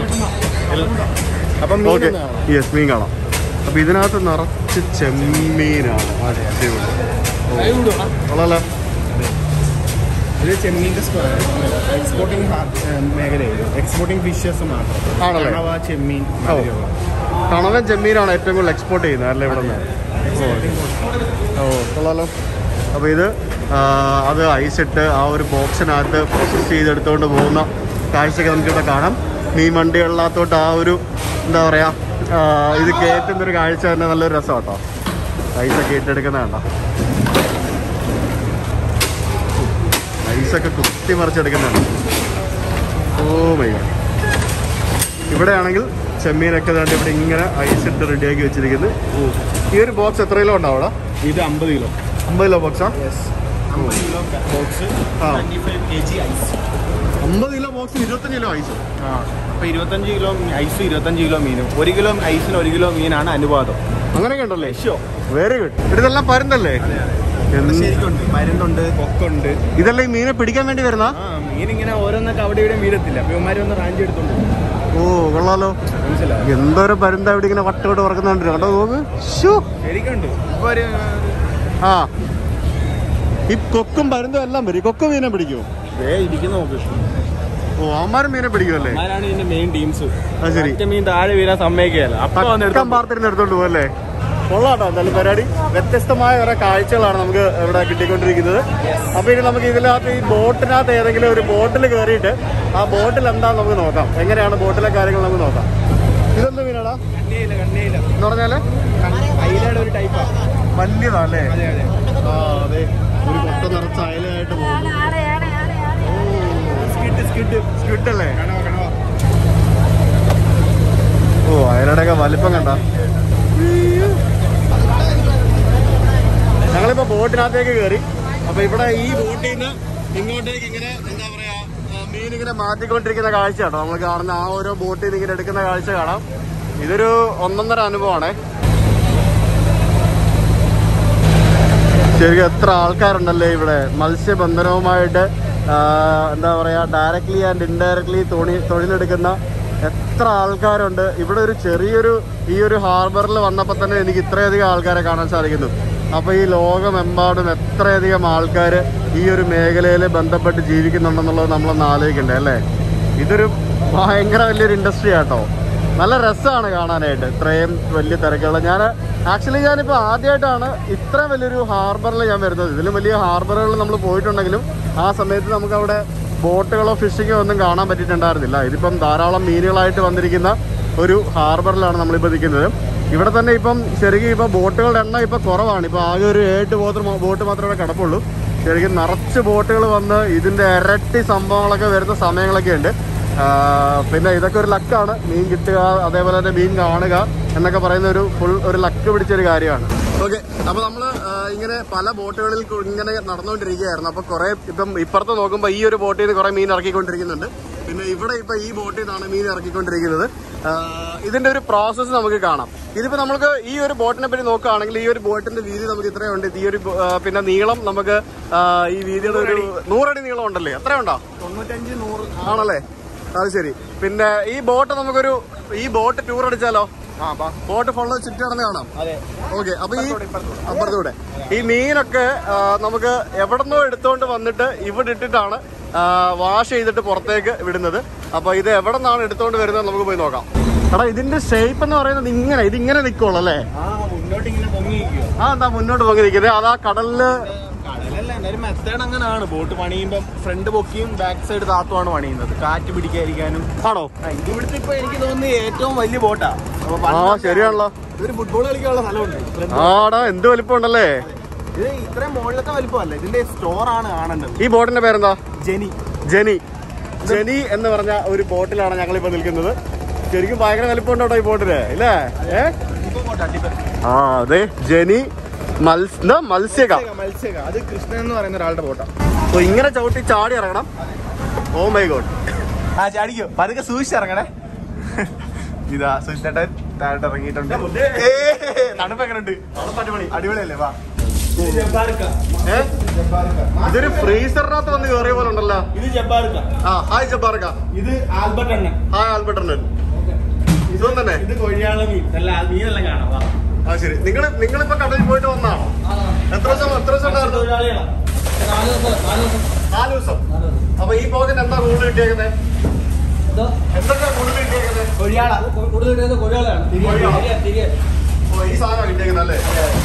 അപ്പൊ മീൻ ഓക്കെ ഒന്ന് കാണാം. യെസ് മീൻ കാണാം അപ്പൊ ഇതിനകത്ത് നിറച്ച് ചെമ്മീനാണ് അടിപൊളി ഓ കൊള്ളാലോ ഇത് ചെമ്മീന്റെ സ്ക്വയർ എക്സ്പോർട്ടിംഗ് മേഖലയിൽ എക്സ്പോർട്ടിംഗ് ഫിഷസ് മാത്രം ആണല്ലേ? കണവ, ചെമ്മീൻ ഓ കണവൻ ചെമ്മീനാണ് ഏറ്റവും കൂടുതൽ എക്സ്പോർട്ട് ചെയ്യുന്നത് അല്ലേ ഇവിടെ നിന്ന് ഓ കൊള്ളാലോ അപ്പോൾ ഇത് ആ, അത് ഐസിട്ട് ആ ഒരു ബോക്സിനകത്ത് പ്രോസസ്സ് ചെയ്തെടുത്തുകൊണ്ട് പോകുന്ന കാഴ്ചയൊക്കെ നമുക്കിവിടെ കാണാം മീൻ വണ്ടികളിനകത്തോട്ട് ആ ഒരു എന്താ പറയുക ഇത് കയറ്റുന്നൊരു കാഴ്ച തന്നെ നല്ലൊരു രസം കേട്ടോ ഐസൊക്കെ ഇട്ടെടുക്കുന്ന കണ്ടോ ഐസൊക്കെ കുത്തി മറിച്ചെടുക്കുന്നുണ്ട് ഓ മൈ ഗോഡ് ഇവിടെയാണെങ്കിൽ ചെമ്മീനൊക്കെ ദാണ്ട് ഇവിടെ ഇങ്ങനെ ഐസിട്ട് റെഡിയാക്കി വെച്ചിരിക്കുന്നു ഈ ഒരു ബോക്സ് എത്ര കിലോ ഉണ്ടാവും അവിടെ ഇത് അമ്പത് കിലോ അമ്പത് കിലോ ബോക്സാ അമ്പത് കിലോ ബോക്സ് ആ. Twenty five K G ice അമ്പത് കിലോ ബോക്സ് ഇരുപത്തഞ്ച് കിലോ ഐസ് ആ അപ്പൊ ഇരുപത്തഞ്ച് കിലോ ഐസ് ഇരുപത്തഞ്ച് കിലോ മീനും ഒരു കിലോ ഐസിന് ഒരു കിലോ മീനാണ് അനുപാതം അങ്ങനെയൊക്കെ ഉണ്ടല്ലേ ഷോ വെരി ഗുഡ് ഇതെല്ലാം പരുന്നല്ലേ എന്ത്? ശരിക്കുണ്ട് മരുന്നുണ്ട് കൊക്കുണ്ട് ഇതെല്ലാം ഈ മീനെ പിടിക്കാൻ വേണ്ടി വരുന്ന ആ മീൻ ഇങ്ങനെ ഓരോന്നൊക്കെ അവിടെ ഇവിടെ വീഴത്തില്ല അപ്പൊ ഇവന്മാര് ഒന്ന് റാഞ്ചി എടുത്തോണ്ട് പോകും. ഓ കൊള്ളാലോ മനസ്സിലായോ എന്തോരം പരുന്ത ഇവിടെ ഇങ്ങനെ വട്ടോട്ട് പറക്കുന്നുണ്ട് കേട്ടോ നോക്ക് ശ്ശോ. ശരിക്കുണ്ട് ഇപ്പൊ ഒരു ആ ഈ കൊക്കും പരുന്തും എല്ലാം വരും ഈ കൊക്ക് മീനെ പിടിക്കുമോ ദേ ഇരിക്കുന്ന നോക്ക് ഓ അവന്മാരും മീനെ പിടിക്കുമല്ലേ അവന്മാരാണ് ഇതിന്റെ മെയിൻ ടീംസ് അത് ശരി ഒറ്റ മീൻ താഴെ വീഴാൻ സമ്മതിക്കുകയല്ല അപ്പൊ വന്ന് പക്കം എടുത്തോണ്ട് പാർത്തിരുന്ന് എടുത്തോണ്ട് പോകല്ലേ കൊള്ളാട്ടോ എന്തായാലും പരിപാടി വ്യത്യസ്തമായ കുറെ കാഴ്ചകളാണ് നമുക്ക് ഇവിടെ കിട്ടിക്കൊണ്ടിരിക്കുന്നത് അപ്പൊ ഇനി നമുക്ക് ഇതിനകത്ത് ഈ ബോട്ടിനകത്ത് ഏതെങ്കിലും ഒരു ബോട്ടിൽ കയറിയിട്ട് ആ ബോട്ടിൽ എന്താന്ന് നമുക്ക് നോക്കാം എങ്ങനെയാണ് ബോട്ടിലെ കാര്യങ്ങൾ നമുക്ക് നോക്കാം ഇതെന്ത് മീനാടാ കണ്ണിയില്ല കണ്ണിയില്ല എന്ന് പറഞ്ഞാല് അയിലയുടെ ഒരു ടൈപ്പാണ് വലിയതാ അല്ലേ അതെ അതെ ആ അതെ ഒരു കൊട്ട നിറച്ച അയലായിട്ട് പോകുന്നു സ്കിഡ് സ്കിഡ് സ്ക്വിഡ് അല്ലേ കണവ കണവ ഓ അയലയുടെ ഒക്കെ വലിപ്പം കണ്ട ഞങ്ങളിപ്പോ ബോട്ടിനകത്തേക്ക് കയറി അപ്പൊ ഇവിടെ ഈ ബോട്ടിൽ നിന്ന് ഇങ്ങോട്ടേക്ക് ഇങ്ങനെ എന്താ പറയാ ആ, മീൻ ഇങ്ങനെ മാറ്റിക്കൊണ്ടിരിക്കുന്ന കാഴ്ച കേട്ടോ നമ്മൾ കാണുന്ന ആ ഓരോ ബോട്ടിൽ നിന്ന് ഇങ്ങനെ എടുക്കുന്ന കാഴ്ച കാണാം ഇതൊരു ഒന്നൊന്നര അനുഭവമാണേ ശരിക്കും എത്ര ആൾക്കാരുണ്ടല്ലേ ഇവിടെ മത്സ്യബന്ധനവുമായിട്ട് ആ, എന്താ പറയാ ഡയറക്ട്ലി ആൻഡ് ഇൻഡയറക്ട്ലി തൊണി തൊഴിലെടുക്കുന്ന എത്ര ആൾക്കാരുണ്ട് ഇവിടെ ഒരു ചെറിയൊരു ഈ ഒരു ഹാർബറിൽ വന്നപ്പോൾ തന്നെ എനിക്ക് ഇത്രയധികം ആൾക്കാരെ കാണാൻ സാധിക്കുന്നു അപ്പോൾ ഈ ലോകമെമ്പാടും എത്രയധികം ആൾക്കാർ ഈ ഒരു മേഖലയിൽ ബന്ധപ്പെട്ട് ജീവിക്കുന്നുണ്ടെന്നുള്ളത് നമ്മളൊന്ന് ആലോചിക്കണ്ടേ അല്ലേ ഇതൊരു ഭയങ്കര വലിയൊരു ഇൻഡസ്ട്രി ആട്ടോ നല്ല രസമാണ് കാണാനായിട്ട് ഇത്രയും വലിയ തിരക്കുള്ള ഞാൻ ആക്ച്വലി ഞാനിപ്പോൾ ആദ്യമായിട്ടാണ് ഇത്രയും വലിയൊരു ഹാർബറിൽ ഞാൻ വരുന്നത് ഇതിലും വലിയ ഹാർബറുകളിൽ നമ്മൾ പോയിട്ടുണ്ടെങ്കിലും ആ സമയത്ത് നമുക്ക് അവിടെ ബോട്ടുകളോ ഫിഷിങ്ങോ ഒന്നും കാണാൻ പറ്റിയിട്ടുണ്ടായിരുന്നില്ല ഇതിപ്പം ധാരാളം മീനുകളായിട്ട് വന്നിരിക്കുന്ന ഒരു ഹാർബറിലാണ് നമ്മളിപ്പോൾ നിൽക്കുന്നത് ഇവിടെ തന്നെ ഇപ്പം ശരിക്കും ഇപ്പോൾ ബോട്ടുകളുടെ എണ്ണം ഇപ്പോൾ കുറവാണ് ഇപ്പോൾ ആകെ ഒരു ഏഴ് ബോട്ട് ബോട്ട് മാത്രമേ ഇവിടെ കിടപ്പുള്ളൂ ശരിക്കും നിറച്ച് ബോട്ടുകൾ വന്ന് ഇതിൻ്റെ ഇരട്ടി സംഭവങ്ങളൊക്കെ വരുന്ന സമയങ്ങളൊക്കെ ഉണ്ട് ആ, പിന്നെ ഇതൊക്കെ ഒരു ലക്കാണ് മീൻ കിട്ടുക അതേപോലെ തന്നെ മീൻ കാണുക എന്നൊക്കെ പറയുന്ന ഒരു ഫുൾ ഒരു ലക്ക് പിടിച്ച ഒരു കാര്യമാണ് ഓക്കെ അപ്പൊ നമ്മള് ആ, ഇങ്ങനെ പല ബോട്ടുകളിൽ കു- ഇങ്ങനെ നടന്നുകൊണ്ടിരിക്കുകയായിരുന്നു അപ്പൊ കുറെ ഇപ്പം ഇപ്പുറത്ത് നോക്കുമ്പോൾ ഈ ഒരു ബോട്ടിൽ നിന്ന് കുറെ മീൻ ഇറക്കിക്കൊണ്ടിരിക്കുന്നുണ്ട് പിന്നെ ഇവിടെ ഇപ്പൊ ഈ ബോട്ടിൽ നിന്നാണ് മീൻ ഇറക്കിക്കൊണ്ടിരിക്കുന്നത് ആ, ഇതിന്റെ ഒരു പ്രോസസ്സ് നമുക്ക് കാണാം ഇതിപ്പോ നമുക്ക് ഈ ഒരു ബോട്ടിനെ പറ്റി നോക്കുകയാണെങ്കിൽ ഈ ഒരു ബോട്ടിന്റെ വീതി നമുക്ക് ഇത്രയുണ്ട് ഈ ഒരു ബോ- ആ, പിന്നെ നീളം നമുക്ക് ആ, ഈ വീതിയുടെ ഒരു നൂറടി നീളം ഉണ്ടല്ലേ എത്ര ഉണ്ടോ തൊണ്ണൂറ്റഞ്ച് നൂറ് ആണല്ലേ അത് ശരി പിന്നെ ഈ ബോട്ട് നമുക്കൊരു ഈ ബോട്ട് ടൂർ അടിച്ചാലോ ആ ബാ ബോട്ട് ഫുള്ള് ചുറ്റി നടന്ന് കാണാം അതെ ഓക്കെ അപ്പൊ ഈ ഇപ്പുറത്തൂടെ, ഇപ്പുറത്തൂടെ. അപ്പുറത്തൂടെ ഈ മീനൊക്കെ ആ, നമുക്ക് എവിടെന്നോ എടുത്തോണ്ട് വന്നിട്ട് ഇവിടെ ഇട്ടിട്ടാണ് വാഷ് ചെയ്തിട്ട് പുറത്തേക്ക് വിടുന്നത് അപ്പൊ ഇത് എവിടെ നിന്നാണ് എടുത്തോണ്ട് വരുന്നത് നമുക്ക് പോയി നോക്കാം എടാ ഇതിന്റെ ഷേപ്പ് എന്ന് പറയുന്നത് ഇങ്ങനെ ഇത് ഇങ്ങനെ നിൽക്കുള്ളൂ അല്ലേ ആ മുന്നോട്ട് ഇങ്ങനെ പൊങ്ങിയിരിക്കുക ആ എന്താ മുന്നോട്ട് പോയി നിൽക്കുന്നത് അതാ കടലില് കടലല്ല എന്തായാലും മെത്തേഡ് അങ്ങനെയാണ് ബോട്ട് പണിയുമ്പോ ഫ്രണ്ട് പൊക്കിയും ബാക്ക് സൈഡ് താത്തുമാണ് പണിയുന്നത് കാറ്റ് പിടിക്കാതിരിക്കാനും ആണോ ആ, ഇത് ഇവിടുത്തെ ഇപ്പൊ എനിക്ക് തോന്നുന്നത് ഏറ്റവും വലിയ ബോട്ടാ അപ്പൊ ആ പണ്ട് ശരിയാണല്ലോ ഇതൊരു ഫുട്ബോൾ കളിക്കാനുള്ള സ്ഥലമുണ്ട് ഇത്രയും- ആടാ എന്ത് വലിപ്പം ഉണ്ടല്ലേ ഇത് ഇത്രയും മുകളിലത്തെ വലിപ്പമല്ല ഇതിന്റെ സ്റ്റോർ ആണ് കാണേണ്ടത് ഈ ബോട്ടിന്റെ പേരെന്താ ജെനി ജെനി ജെനി എന്ന് പറഞ്ഞ ഒരു ബോട്ടിലാണ് ഞങ്ങൾ ഇപ്പൊ നിൽക്കുന്നത് ശരിക്കും ഭയങ്കര വലിപ്പമുണ്ടോ ഈ ബോട്ടില് ഇല്ലേ ഏ ഇപ്പൊ ബോട്ടാ ടിപ്പർ ആ അതെ ജെനി മത്സ്യ എന്താ? മത്സ്യക മത്സ്യക അത് കൃഷ്ണൻ എന്ന് പറയുന്ന ഒരാളുടെ ബോട്ടാ അപ്പൊ ഇങ്ങനെ ചവിട്ടി ചാടി ഇറങ്ങണം ഓ മൈ ഗോഡ് ആ ചാടിക്കോ പതുക്കെ സൂക്ഷിച്ചിറങ്ങണേ ഇതാ സുഷിട്ടൻ താഴോട്ട് ഇറങ്ങിയിട്ടുണ്ട് ഏയ്, തണുപ്പ് എങ്ങനെയുണ്ട് അടിപൊളിയല്ലേ വാ ഏ ഇതൊരു ഫ്രീസറിനകത്ത് വന്ന് കയറിയ പോലെ ഉണ്ടല്ലോ ഇത് ജബ്ബാർക്ക ആ ഹായ് ജബ്ബാർക്ക ഇത് ആൽബർട്ട് എണ്ണ ഹായ് ആൽബർട്ടണ്ണൻ ഇതും തന്നെ ഇത് കൊഴിയാള മീൻ നല്ല മീനെല്ലാം കാണാം വാ ആ ശരി നിങ്ങൾ നിങ്ങളിപ്പോ കടലിൽ പോയിട്ട് വന്നാണോ എത്ര ദിവസം എത്ര ദിവസം ഉണ്ടായിരുന്നു തൊഴിലാളികളാ നാല് ദിവസം അപ്പൊ ഈ പോകത്തിന് എന്താ കൂടുതൽ കിട്ടിയേക്കുന്നത് എന്തൊക്കെയാ കൂടുതൽ കിട്ടിയേക്കുന്നത് കൊഴിയാള കൊഴിയാള. ഓ ഈ സാധനം കിട്ടിയേക്കുന്നത് അല്ലേ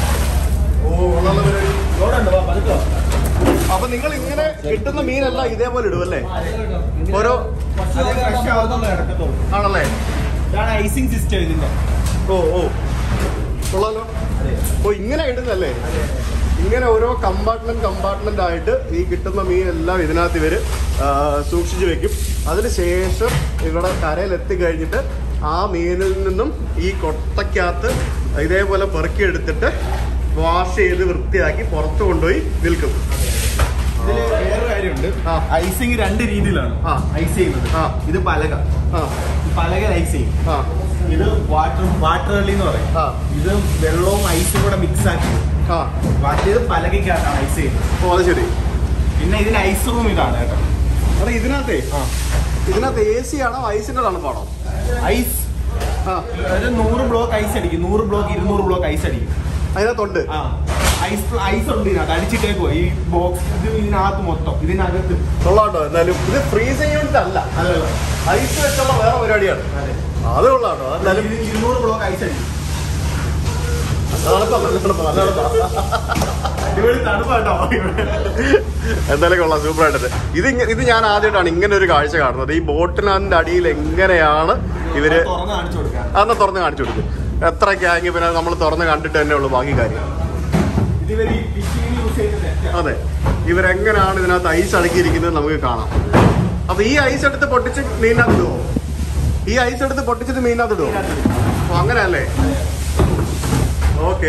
ഓ ഉള്ള പരിപാടി റോഡുണ്ട് വാ പതുക്കോ അപ്പൊ നിങ്ങൾ ഇങ്ങനെ കിട്ടുന്ന മീനല്ല ഇതേപോലെ ഇടും അല്ലേ ഓരോ അതേ ഫ്രഷ് ആവുന്നുള്ളൂ ഇടക്കത്തുള്ളൂ ആണല്ലേ ഇതാണ് ഐസിങ് സിസ്റ്റം ഇതിന്റെ ഓ ഓ കൊള്ളാലോ ഓ ഇങ്ങനെ ഇടുന്നല്ലേ ഇങ്ങനെ ഓരോ കമ്പാർട്ട്മെന്റ് കമ്പാർട്ട്മെന്റ് ആയിട്ട് ഈ കിട്ടുന്ന മീനെല്ലാം ഇതിനകത്ത് ഇവര് ആ, സൂക്ഷിച്ചു വെക്കും അതിനുശേഷം ഇവിടെ കരയിൽ എത്തിക്കഴിഞ്ഞിട്ട് ആ മീനിൽ നിന്നും ഈ കൊട്ടയ്ക്കകത്ത് ഇതേപോലെ പെറുക്കിയെടുത്തിട്ട് വാഷ് ചെയ്ത് വൃത്തിയാക്കി പുറത്ത് കൊണ്ടുപോയി വിൽക്കും ഇതില് വേറൊരു കാര്യമുണ്ട് ആ. ഐസിങ് രണ്ട് രീതിയിലാണ് ആ. ഐസ് ചെയ്യുന്നത് ആ. ഇത് പലക ആ ഈ പലക ഐസ് ചെയ്യും ആ ഇത് വാട്ടർ വാട്ടർ കളി എന്ന് പറയും ആ. ഇത് വെള്ളവും ഐസും കൂടെ മിക്സ് ആക്കി ആ മറ്റേത് പലകയ്ക്കകത്താണ് ഐസ് ചെയ്യുന്നത് ഓ അത് ശരി പിന്നെ ഇതിന് ഐസ് റൂം ഇതാണ് കേട്ടോ അതെ ഇതിനകത്തേ ആ. ഇതിനകത്ത് എ സി ആണോ ഐസിന്റെ തണുപ്പാണോ ഐസ് ആ ഒരു നൂറ് ബ്ലോക്ക് ഐസ് അടിക്കും നൂറ് ബ്ലോക്ക് ഇരുന്നൂറ് ബ്ലോക്ക് ഐസ് അടിക്കും അതിനകത്തുണ്ട് ആ ഐസ് ഐസ് ഉണ്ട് ഇതിനകത്ത് അടിച്ചിട്ടേക്കോ ഈ ബോക്സ് ഇത് ഇതിനകത്ത് മൊത്തം ഇതിനകത്ത് കൊള്ളാട്ടോ എന്നാലും ഇത് ഫ്രീസിംഗ് യൂണിറ്റ് അല്ല അതല്ല ഐസ് വെച്ചുള്ള വേറെ പരിപാടിയാണ് അതെ അത് കൊള്ളാട്ടോ എന്നാലും ഇത് ഇരുന്നൂറ് ബ്ലോക്ക് ഐസ് അടിക്കും തണുപ്പാ, നല്ല തണുപ്പാ, നല്ല തണുപ്പാ. അടിപൊളി തണുപ്പാട്ടോ എന്തായാലും കൊള്ളാം സൂപ്പർ ആയിട്ടത് ഇത് ഇങ്ങ- ഇത് ഞാൻ ആദ്യമായിട്ടാണ് ഇങ്ങനെ ഒരു കാഴ്ച കാണുന്നത് ഈ ബോട്ടിനതിന്റെ അടിയിൽ എങ്ങനെയാണ് ഇവര് തുറന്ന് കാണിച്ചു കൊടുക്കാം അന്ന് തുറന്ന് കാണിച്ചു കൊടുക്കും എത്ര ഗ്യാങ് പിന്നെ നമ്മൾ തുറന്ന് കണ്ടിട്ട് തന്നെ ഉള്ളൂ ബാക്കി കാര്യം ഇതിവർ ഈ ഫിഷിംഗ് യൂസ് ചെയ്യുന്ന നെറ്റാണ് അതെ ഇവരെങ്ങനെയാണ് ഇതിനകത്ത് ഐസ് അടക്കിയിരിക്കുന്നത് നമുക്ക് കാണാം അപ്പൊ ഈ ഐസ് എടുത്ത് പൊട്ടിച്ച് മീനകത്ത് ഇടുവോ ഈ ഐസ് എടുത്ത് പൊട്ടിച്ചിട്ട് മീനകത്ത് ഇടുവോ അപ്പൊ അങ്ങനെയല്ലേ ഓക്കെ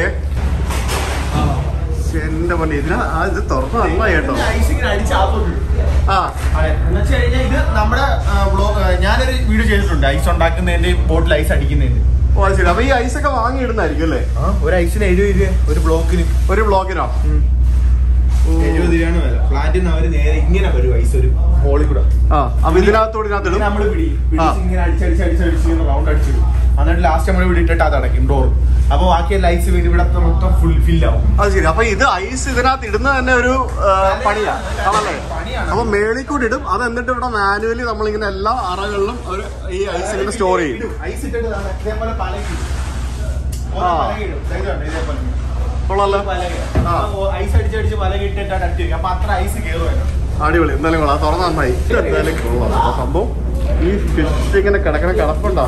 എന്റെ പണി ഇതിനാ ആ, ഇത് തുറന്ന് നന്നായി കേട്ടോ ഐസ് ഇങ്ങനെ അടിച്ച് ആത്തോട്ട് ഇടും. ആ അതെ എന്ന് വെച്ച് കഴിഞ്ഞാൽ ഇത് നമ്മുടെ ബ്ലോഗ് ഞാനൊരു വീഡിയോ ചെയ്തിട്ടുണ്ട് ഐസ് ഉണ്ടാക്കുന്നതിന്റെ ബോട്ടിൽ ഐസ് അടിക്കുന്നതിന്റെ ഓ അത് ശരി അപ്പൊ ഈ ഐസ് ഒക്കെ വാങ്ങി ഇടുന്നായിരിക്കും അല്ലേ ഒരു ഐസിന് എഴുപത് രൂപ ഒരു ബ്ലോക്കിന് ഒരു ബ്ലോക്കിനോ എഴുപത് രൂപയാണ് വില ഫ്ലാറ്റിൽ നിന്ന് അവര് നേരെ ഇങ്ങനെ വരും ഐസ് ഒരു ഹോളിൽ കൂടെ ആ അപ്പൊ ഇതിനകത്തോട് ഇതിനകത്ത് ഇടും നമ്മൾ പിടി ആ. പിടിച്ച് ഇങ്ങനെ അടിച്ചടിച്ച് അടിച്ചടിച്ച് ഇങ്ങനെ റൗണ്ട് അടിച്ചിടും എന്നിട്ട് ലാസ്റ്റ് നമ്മൾ ഇവിടെ ഇട്ടിട്ട് അത് അടയ്ക്കും ഡോർ അപ്പൊ ബാക്കിയുള്ള ഐസ് വീട് ഇവിടെ മൊത്തം ഫുൾ ഫില്ലാവും അത് ശരി അപ്പൊ ഇത് ഐസ് ഇതിനകത്ത് ഇടുന്നത് തന്നെ ഒരു ആ, പണിയാ ആണല്ലേ പണിയാണ്. അപ്പൊ മേളിൽ കൂടി ഇടും അത് എന്നിട്ട് ഇവിടെ മാനുവലി നമ്മളിങ്ങനെ എല്ലാ അറകളിലും ഒരു ഈ ഐസ് ഇങ്ങനെ സ്റ്റോർ ചെയ്യും ഐസ് ഇട്ടിട്ട് ദാ ഇതേപോലെ പലകിടും ഓരോ ആ. പലകിടും ഇത് കണ്ടോ, ഇതേപോലെ കൊള്ളാലോ ആ. ഐസ് അടിച്ചടിച്ച് പലക ഇട്ടിട്ട് അടച്ചു അപ്പൊ അത്ര ഐസ് കയറുമല്ലോ അടിപൊളി എന്തായാലും കൊള്ളാം തുറന്ന നന്നായി ഇത് എന്തായാലും കൊള്ളാം അപ്പൊ സംഭവം ഈ ഫിഷ് ഇങ്ങനെ കിടക്കണ കിടപ്പുണ്ടോ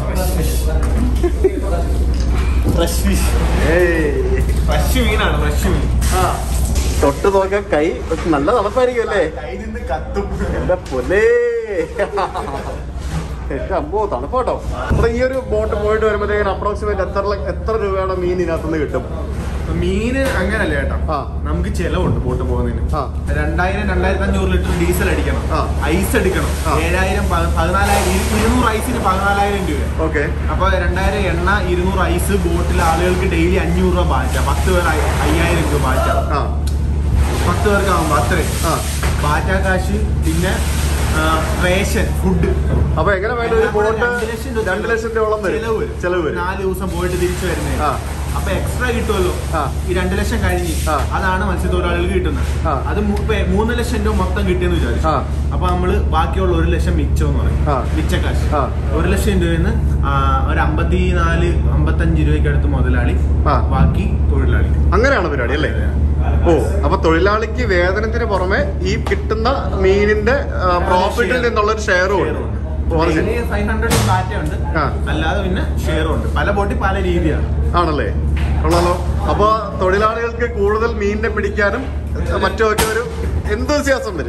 ഫ്രഷ് ഫിഷ് ഏയ് ഫ്രഷ് മീനാണ് ഫ്രഷ് മീൻ ആ തൊട്ട് നോക്കാൻ കൈ നല്ല തണുപ്പായിരിക്കും അല്ലേ കൈ നിന്ന് കത്തും എന്റെ പൊലേ എന്റെ അമ്പോ തണുപ്പോട്ടോ അപ്പൊ ഈ ഒരു ബോട്ട് പോയിട്ട് വരുമ്പോഴത്തേക്കും അപ്രോക്സിമേറ്റ് എത്ര ല- എത്ര രൂപയുടെ മീൻ ഇതിനകത്തുനിന്ന് കിട്ടും മീന് അങ്ങനല്ല ചേട്ടാ ആ. നമുക്ക് ചെലവുണ്ട് ബോട്ട് പോകുന്നതിന് ആ. രണ്ടായിരം രണ്ടായിരത്തി അഞ്ഞൂറ് ലിറ്റർ ഡീസൽ അടിക്കണം ആ. ഐസ് അടിക്കണം ആ. ഏഴായിരം പ- പതിനാലായിരം ഇരു- ഇരുന്നൂറ് ഐസിന് പതിനാലായിരം രൂപ ഓക്കെ അപ്പൊ രണ്ടായിരം എണ്ണ ഇരുന്നൂറ് ഐസ് ബോട്ടിൽ ആളുകൾക്ക് ഡെയിലി അഞ്ഞൂറ് രൂപ ബാറ്റ പത്ത് പേർ അയ്യ- അയ്യായിരം രൂപ ബാറ്റ ആ പത്ത് പേർക്ക് ആകുമ്പോ അത്രയും ആ ബാറ്റ കാശ് പിന്നെ ആ, റേഷൻ ഫുഡ് അപ്പൊ എങ്ങനെ വേണ്ട ഒരു ബോട്ട് രണ്ട് ലക്ഷം രൂപ രണ്ട് ലക്ഷത്തോളം വരും ചെലവ് വരും ചെലവ് വരും നാല് ദിവസം പോയിട്ട് തിരിച്ചു വരുന്നത് ആ. അപ്പൊ എക്സ്ട്രാ കിട്ടുമല്ലോ ആ. ഈ രണ്ട് ലക്ഷം കഴിഞ്ഞ് ആ. അതാണ് മത്സ്യത്തൊഴിലാളികൾക്ക് കിട്ടുന്നത് ആ. അത് മൂ- ഇപ്പൊ മൂന്ന് ലക്ഷം രൂപ മൊത്തം കിട്ടിയെന്ന് വിചാരിച്ചു ആ. അപ്പൊ നമ്മള് ബാക്കിയുള്ള ഒരു ലക്ഷം മിച്ചം എന്ന് പറയും ആ. മിച്ച കാശ് ആ. ഒരു ലക്ഷം രൂപയിൽ ഒരു അമ്പത്തി നാല് അമ്പത്തഞ്ച് രൂപയ്ക്ക് അടുത്ത് മുതലാളി ആ. ബാക്കി തൊഴിലാളി അങ്ങനെയാണ് പരിപാടി അല്ലേ ഓ അപ്പൊ തൊഴിലാളിക്ക് വേതനത്തിന് പുറമെ ഈ കിട്ടുന്ന മീനിന്റെ പ്രോഫിറ്റിൽ നിന്നുള്ള ഒരു ഷെയറും ഉണ്ട് ഓ, അത് ശരി. ഫൈവ് ഹൺഡ്രഡ് ബാറ്റ ഉണ്ട് ആ. അല്ലാതെ പിന്നെ ഷെയറും ഉണ്ട് പല ബോട്ടിൽ പല രീതിയാണ് ആണല്ലേ കൊള്ളാലോ അപ്പൊ തൊഴിലാളികൾക്ക് കൂടുതൽ മീനിനെ പിടിക്കാനും മറ്റുമൊക്കെ ഒരു എന്തുവ്യാസം വരും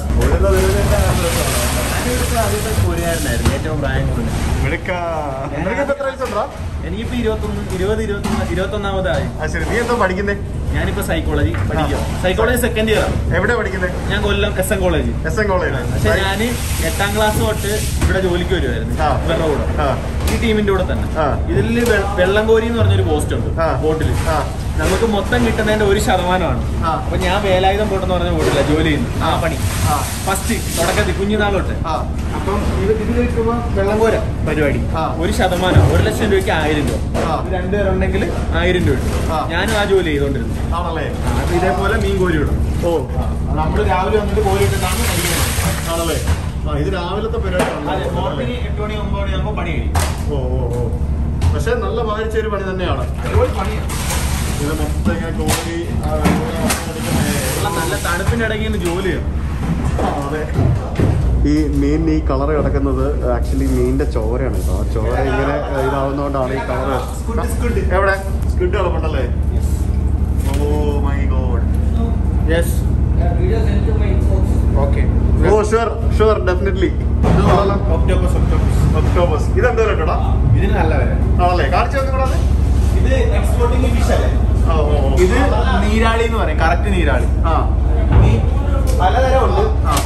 കോരുകാരനായിരുന്നു ഏറ്റവും പ്രായം കൂടുതൽ നിനക്കിപ്പോ എത്ര വയസ്സുണ്ടാ എനിക്കിപ്പോ ഇരുപത്തൊന്ന് ഇരുപത് ഇരുപത്തൊന്ന് ഇരുപത്തൊന്നാമതായി ആ ശരി നീ എന്താ പഠിക്കുന്നേ ഞാനിപ്പോ സൈക്കോളജി പഠിക്കാം സൈക്കോളജി സെക്കൻഡ് ഇയർ ആണ് എവിടെ പഠിക്കുന്നേ ഞാൻ Kollam S N college S N പക്ഷെ കോളേജ് ഞാൻ എട്ടാം ക്ലാസ് തൊട്ട് ഇവിടെ ജോലിക്ക് വരുമായിരുന്നു ആ. ഇവരുടെ കൂടെ ആ. ഈ ടീമിന്റെ കൂടെ തന്നെ ആ. ഇതിൽ വെള്ളംകോരി എന്ന് പറഞ്ഞൊരു പോസ്റ്റ് ഉണ്ട് ആ. ബോട്ടിൽ ആ നമുക്ക് മൊത്തം കിട്ടുന്നതിന്റെ ഒരു ശതമാനമാണ് ആ. അപ്പൊ ഞാൻ വേലായുധം ബോട്ടെന്ന് പറഞ്ഞ ബോട്ടില്ല ജോലി ചെയ്യുന്നു ആ പണി ആ ഫസ്റ്റ് തുടക്കത്തിൽ കുഞ്ഞുനാൾ തൊട്ട് ആ അപ്പം ഇത് ഇതിൽ കിട്ടുമ്പോ വെള്ളം കോര പരിപാടി ആ. ഒരു ശതമാനം ഒരു ലക്ഷം രൂപയ്ക്ക് ആയിരം രൂപ ആ. ഇത് രണ്ടുപേരുണ്ടെങ്കിൽ ആയിരം രൂപ കിട്ടും ആ. ഞാനും ആ ജോലി ചെയ്തോണ്ടിരുന്നു ആണല്ലേ അത് ഇതേപോലെ മീൻ കോരി വിടും ഓ നമ്മൾ രാവിലെ വന്നിട്ട് കോരി ഇട്ടിട്ടാണ് കഴിക്കുന്നത് ആണല്ലേ ആ ഇത് രാവിലത്തെ അതെ പരിപാടിയാണ് മോർണിംഗ് എട്ട് മണി ഒമ്പത് മണി ആകുമ്പോൾ പണി കഴിയും ഓ ഓ ഓ പക്ഷെ നല്ല ഭാരിച്ച ഒരു പണി തന്നെയാണ് ഒരുപാട് പണിയാണ് ഇത് മൊത്തം ഇങ്ങനെ കോരി ആ വെള്ളം അടിക്കുന്ന ഉള്ള നല്ല തണുപ്പിന്റെ ഇടയ്ക്ക് ഇന്ന് ജോലി ചെയ്യണം ആ, അതെ. ഈ മീൻ ഈ കളർ കിടക്കുന്നത് ആക്ച്വലി മീനിന്റെ ചോരയാണ് കേട്ടോ ആ ചോര ഇങ്ങനെ ഇതാവുന്നതുകൊണ്ടാണ് ഈ കളർ സ്കുഡ്, സ്കുഡ്. എവിടെ സ്കിഡ് കിടപ്പുണ്ടല്ലേ oh my god yes okay oh sure sure definitely octopus octopus octopus ഇതെന്തോ കേട്ടോടാ ഇതിന് നല്ല വില ആണല്ലേ കാണിച്ചു തന്നെ കൂടാതെ ഇത് എക്സ്പോർട്ടിംഗ് ഫിഷ് അല്ലേ ഓ ഓ ഓ. ഇത് നീരാളി എന്ന് പറയും കറക്റ്റ് നീരാളി ആ ഇനി പലതരം ഉണ്ട് ആ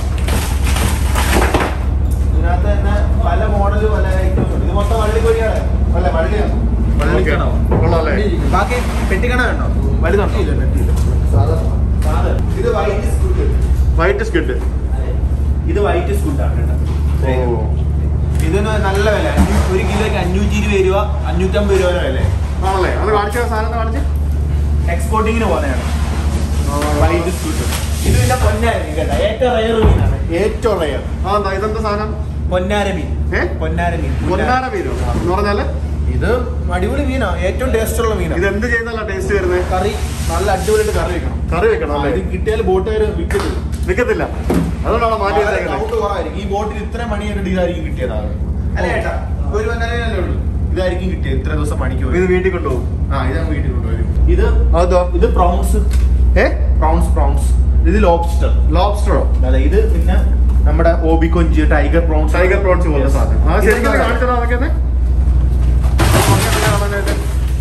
ഇതിനകത്ത് തന്നെ പല മോഡൽ പല ഐറ്റംസ് ഉണ്ട് ഇത് മൊത്തം വള്ളിക്കൊടിയാണ് അല്ല വള്ളിയാണ് വള്ളിക്കണോ Okay. കൊള്ളാല്ലേ? ബാക്കി പെട്ടിക്കണ വേണോ വലുതുണ്ടോ ഇല്ല പെട്ടിയില്ല സാധാ ഇത് വൈറ്റ് സ്കൂട്ട് വൈറ്റ് സ്കിഡ് ഇത് വൈറ്റ് സ്കൂട്ടാണ് കേട്ടോ ഓ ഇതിന് നല്ല വില അഞ്ഞൂ- ഒരു കിലോയ്ക്ക് അഞ്ഞൂറ്റി ഇരുപത് രൂപ അഞ്ഞൂറ്റമ്പത് രൂപ വരെ വില ആണല്ലേ അത് കാണിച്ച സാധനം ഒന്ന് കാണിച്ച് എക്സ്പോർട്ടിങ്ങിന് പോലെയാണ് വൈറ്റ് സ്കൂട്ട് ഇത് പിന്നെ പൊന്നാര മീൻ കേട്ടോ ഏറ്റവും റയർ മീനാണ് ഏറ്റവും റയർ ആ എന്താ ഇതെന്താ സാധനം പൊന്നാര മീൻ ഏ പൊന്നാര മീൻ പൊന്നാര മീനോ എന്ന് പറഞ്ഞാല് ഇത് അടിപൊളി മീനാ ഏറ്റവും ടേസ്റ്റ് ഉള്ള മീനാണ് ഇത് എന്ത് ചെയ്താലാ ടേസ്റ്റ് വരുന്നത് കറി നല്ല അടിപൊളിയായിട്ട് കറി വെക്കണം കറി വെക്കണം ഇത് അല്ലേ കിട്ടിയാൽ ബോട്ടുകാർ വിൽക്കത്തില്ല നിക്കത്തില്ല അതുകൊണ്ടാണ് മാറ്റി വെച്ചേക്കുന്നത് നമുക്ക് കുറവായിരിക്കും ഈ ബോട്ടിൽ ഇത്ര മണിയായിട്ട് ഇതായിരിക്കും കിട്ടിയതാണ് അല്ലേ ഏട്ടാ ഒരു പന്നല്ലേ ഉള്ളൂ ഇതായിരിക്കും കിട്ടിയത് ഇത്ര ദിവസം പണിക്ക് പോയി ഇത് വീട്ടിൽ കൊണ്ടുപോകും ആ ഇത് അങ്ങ് വീട്ടിൽ കൊണ്ടുവരും ഇത് അതോ ഇത് പ്രോൺസ് ഏ പ്രോൺസ് പ്രോൺസ് ഇത് ലോബ്സ്റ്റർ ലോബ്സ്റ്ററോ അതെ ഇത് പിന്നെ നമ്മുടെ ഓബി കൊഞ്ച് ടൈഗർ പ്രോൺസ് ടൈഗർ പ്രോൺസ് പോലത്തെ സാധനം ആ ശരിക്കും ഇതൊക്കെ കാണിച്ചത് അതൊക്കെ ഒന്ന്? അതൊക്കെ കാണാനായിട്ട്.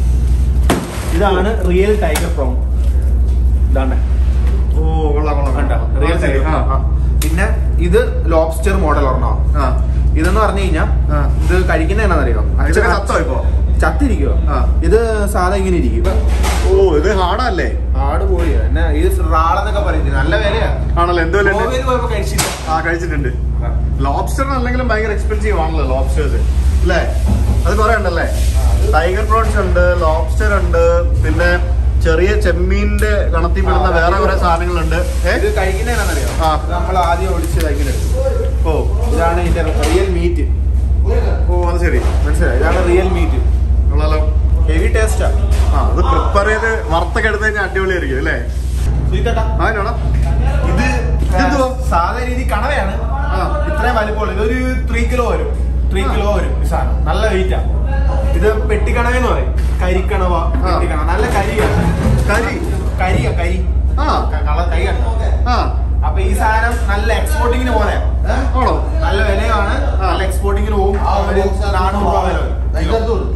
ഇതാണ് റിയൽ ടൈഗർ പ്രോൺ ഇതാണ് ഓ കൊള്ളാം കൊള്ളാം കണ്ടോ റിയൽ ആ, ശരി. ടൈഗർ ആ, ആ. പിന്നെ ഇത് ലോബ്സ്റ്റർ മോഡൽ ഒരെണ്ണം ആ. ഇതെന്ന് പറഞ്ഞു കഴിഞ്ഞാൽ ആ. ഇത് കഴിക്കുന്ന എന്നാണെന്നറിയോ ഇതൊക്കെ ചത്തോ ഇപ്പോ? ചത്തിരിക്കുവോ ആ. ഇത് സാധാ ഇങ്ങനെ ഇരിക്കും ഓ ഇത് ഹാർഡല്ലേ ആട് പോളിയാ എന്നാ ഇത് റാളെന്നൊക്കെ പറയുന്നത് നല്ല വിലയാ ആണല്ലോ എന്തോ വില ഉണ്ട്? ഗോവയിൽ പോയപ്പോ കഴിച്ചില്ല ആ കഴിച്ചിട്ടുണ്ട് ലോബ്സ്റ്ററിന് അല്ലെങ്കിലും ഭയങ്കര എക്സ്പെൻസീവ് ആണല്ലോ ലോബ്സ്റ്റേഴ്സ് അല്ലേ അത് കുറെ ഉണ്ടല്ലേ ടൈഗർ പ്രോൺസ് ഉണ്ട് ലോബ്സ്റ്റർ ഉണ്ട് പിന്നെ ചെറിയ ചെമ്മീന്റെ കണത്തിൽ പെടുന്ന വേറെ കുറെ സാധനങ്ങളുണ്ട് ഏ ഇത് കഴിക്കുന്ന എന്നാണെന്നറിയോ ആ. നമ്മൾ ആദ്യം ഒടിച്ചത് ഇങ്ങനെ എടുക്കും ഓ ഇതാണ് ഇതിന്റെ റിയൽ മീറ്റ് ഓ അത് ശരി മനസ്സിലായി ഇതാണ് റിയൽ മീറ്റ് കൊള്ളാലോ ഹെവി ടേസ്റ്റാ ആ അത് പ്രിപ്പയർ ചെയ്ത് വറുത്തൊക്കെ എടുത്ത് കഴിഞ്ഞാൽ അടിപൊളിയായിരിക്കും അല്ലേ സ്വീറ്റേട്ടാ അതിനാണോ ഇത് ഇതെന്തുവാ? സാധാ രീതി കണവയാണ് ആ. ഇത്രയും വലിപ്പമുള്ള ഇതൊരു ത്രീ കിലോ വരും ത്രീ ആ. കിലോ വരും ഈ സാധനം നല്ല വെയിറ്റാ ഇത് പെട്ടിക്കണവെന്ന് പറയും കരിക്കണവ പെട്ടിക്കണവ നല്ല കരിയാണ് കരി കരിയാ കരി ആ കളർ കരി കണ്ടോ ആ അപ്പൊ ഈ സാധനം നല്ല എക്സ്പോർട്ടിങ്ങിന് പോലെ ആണോ നല്ല വിലയാണ് നല്ല എക്സ്പോർട്ടിങ്ങിന് പോകും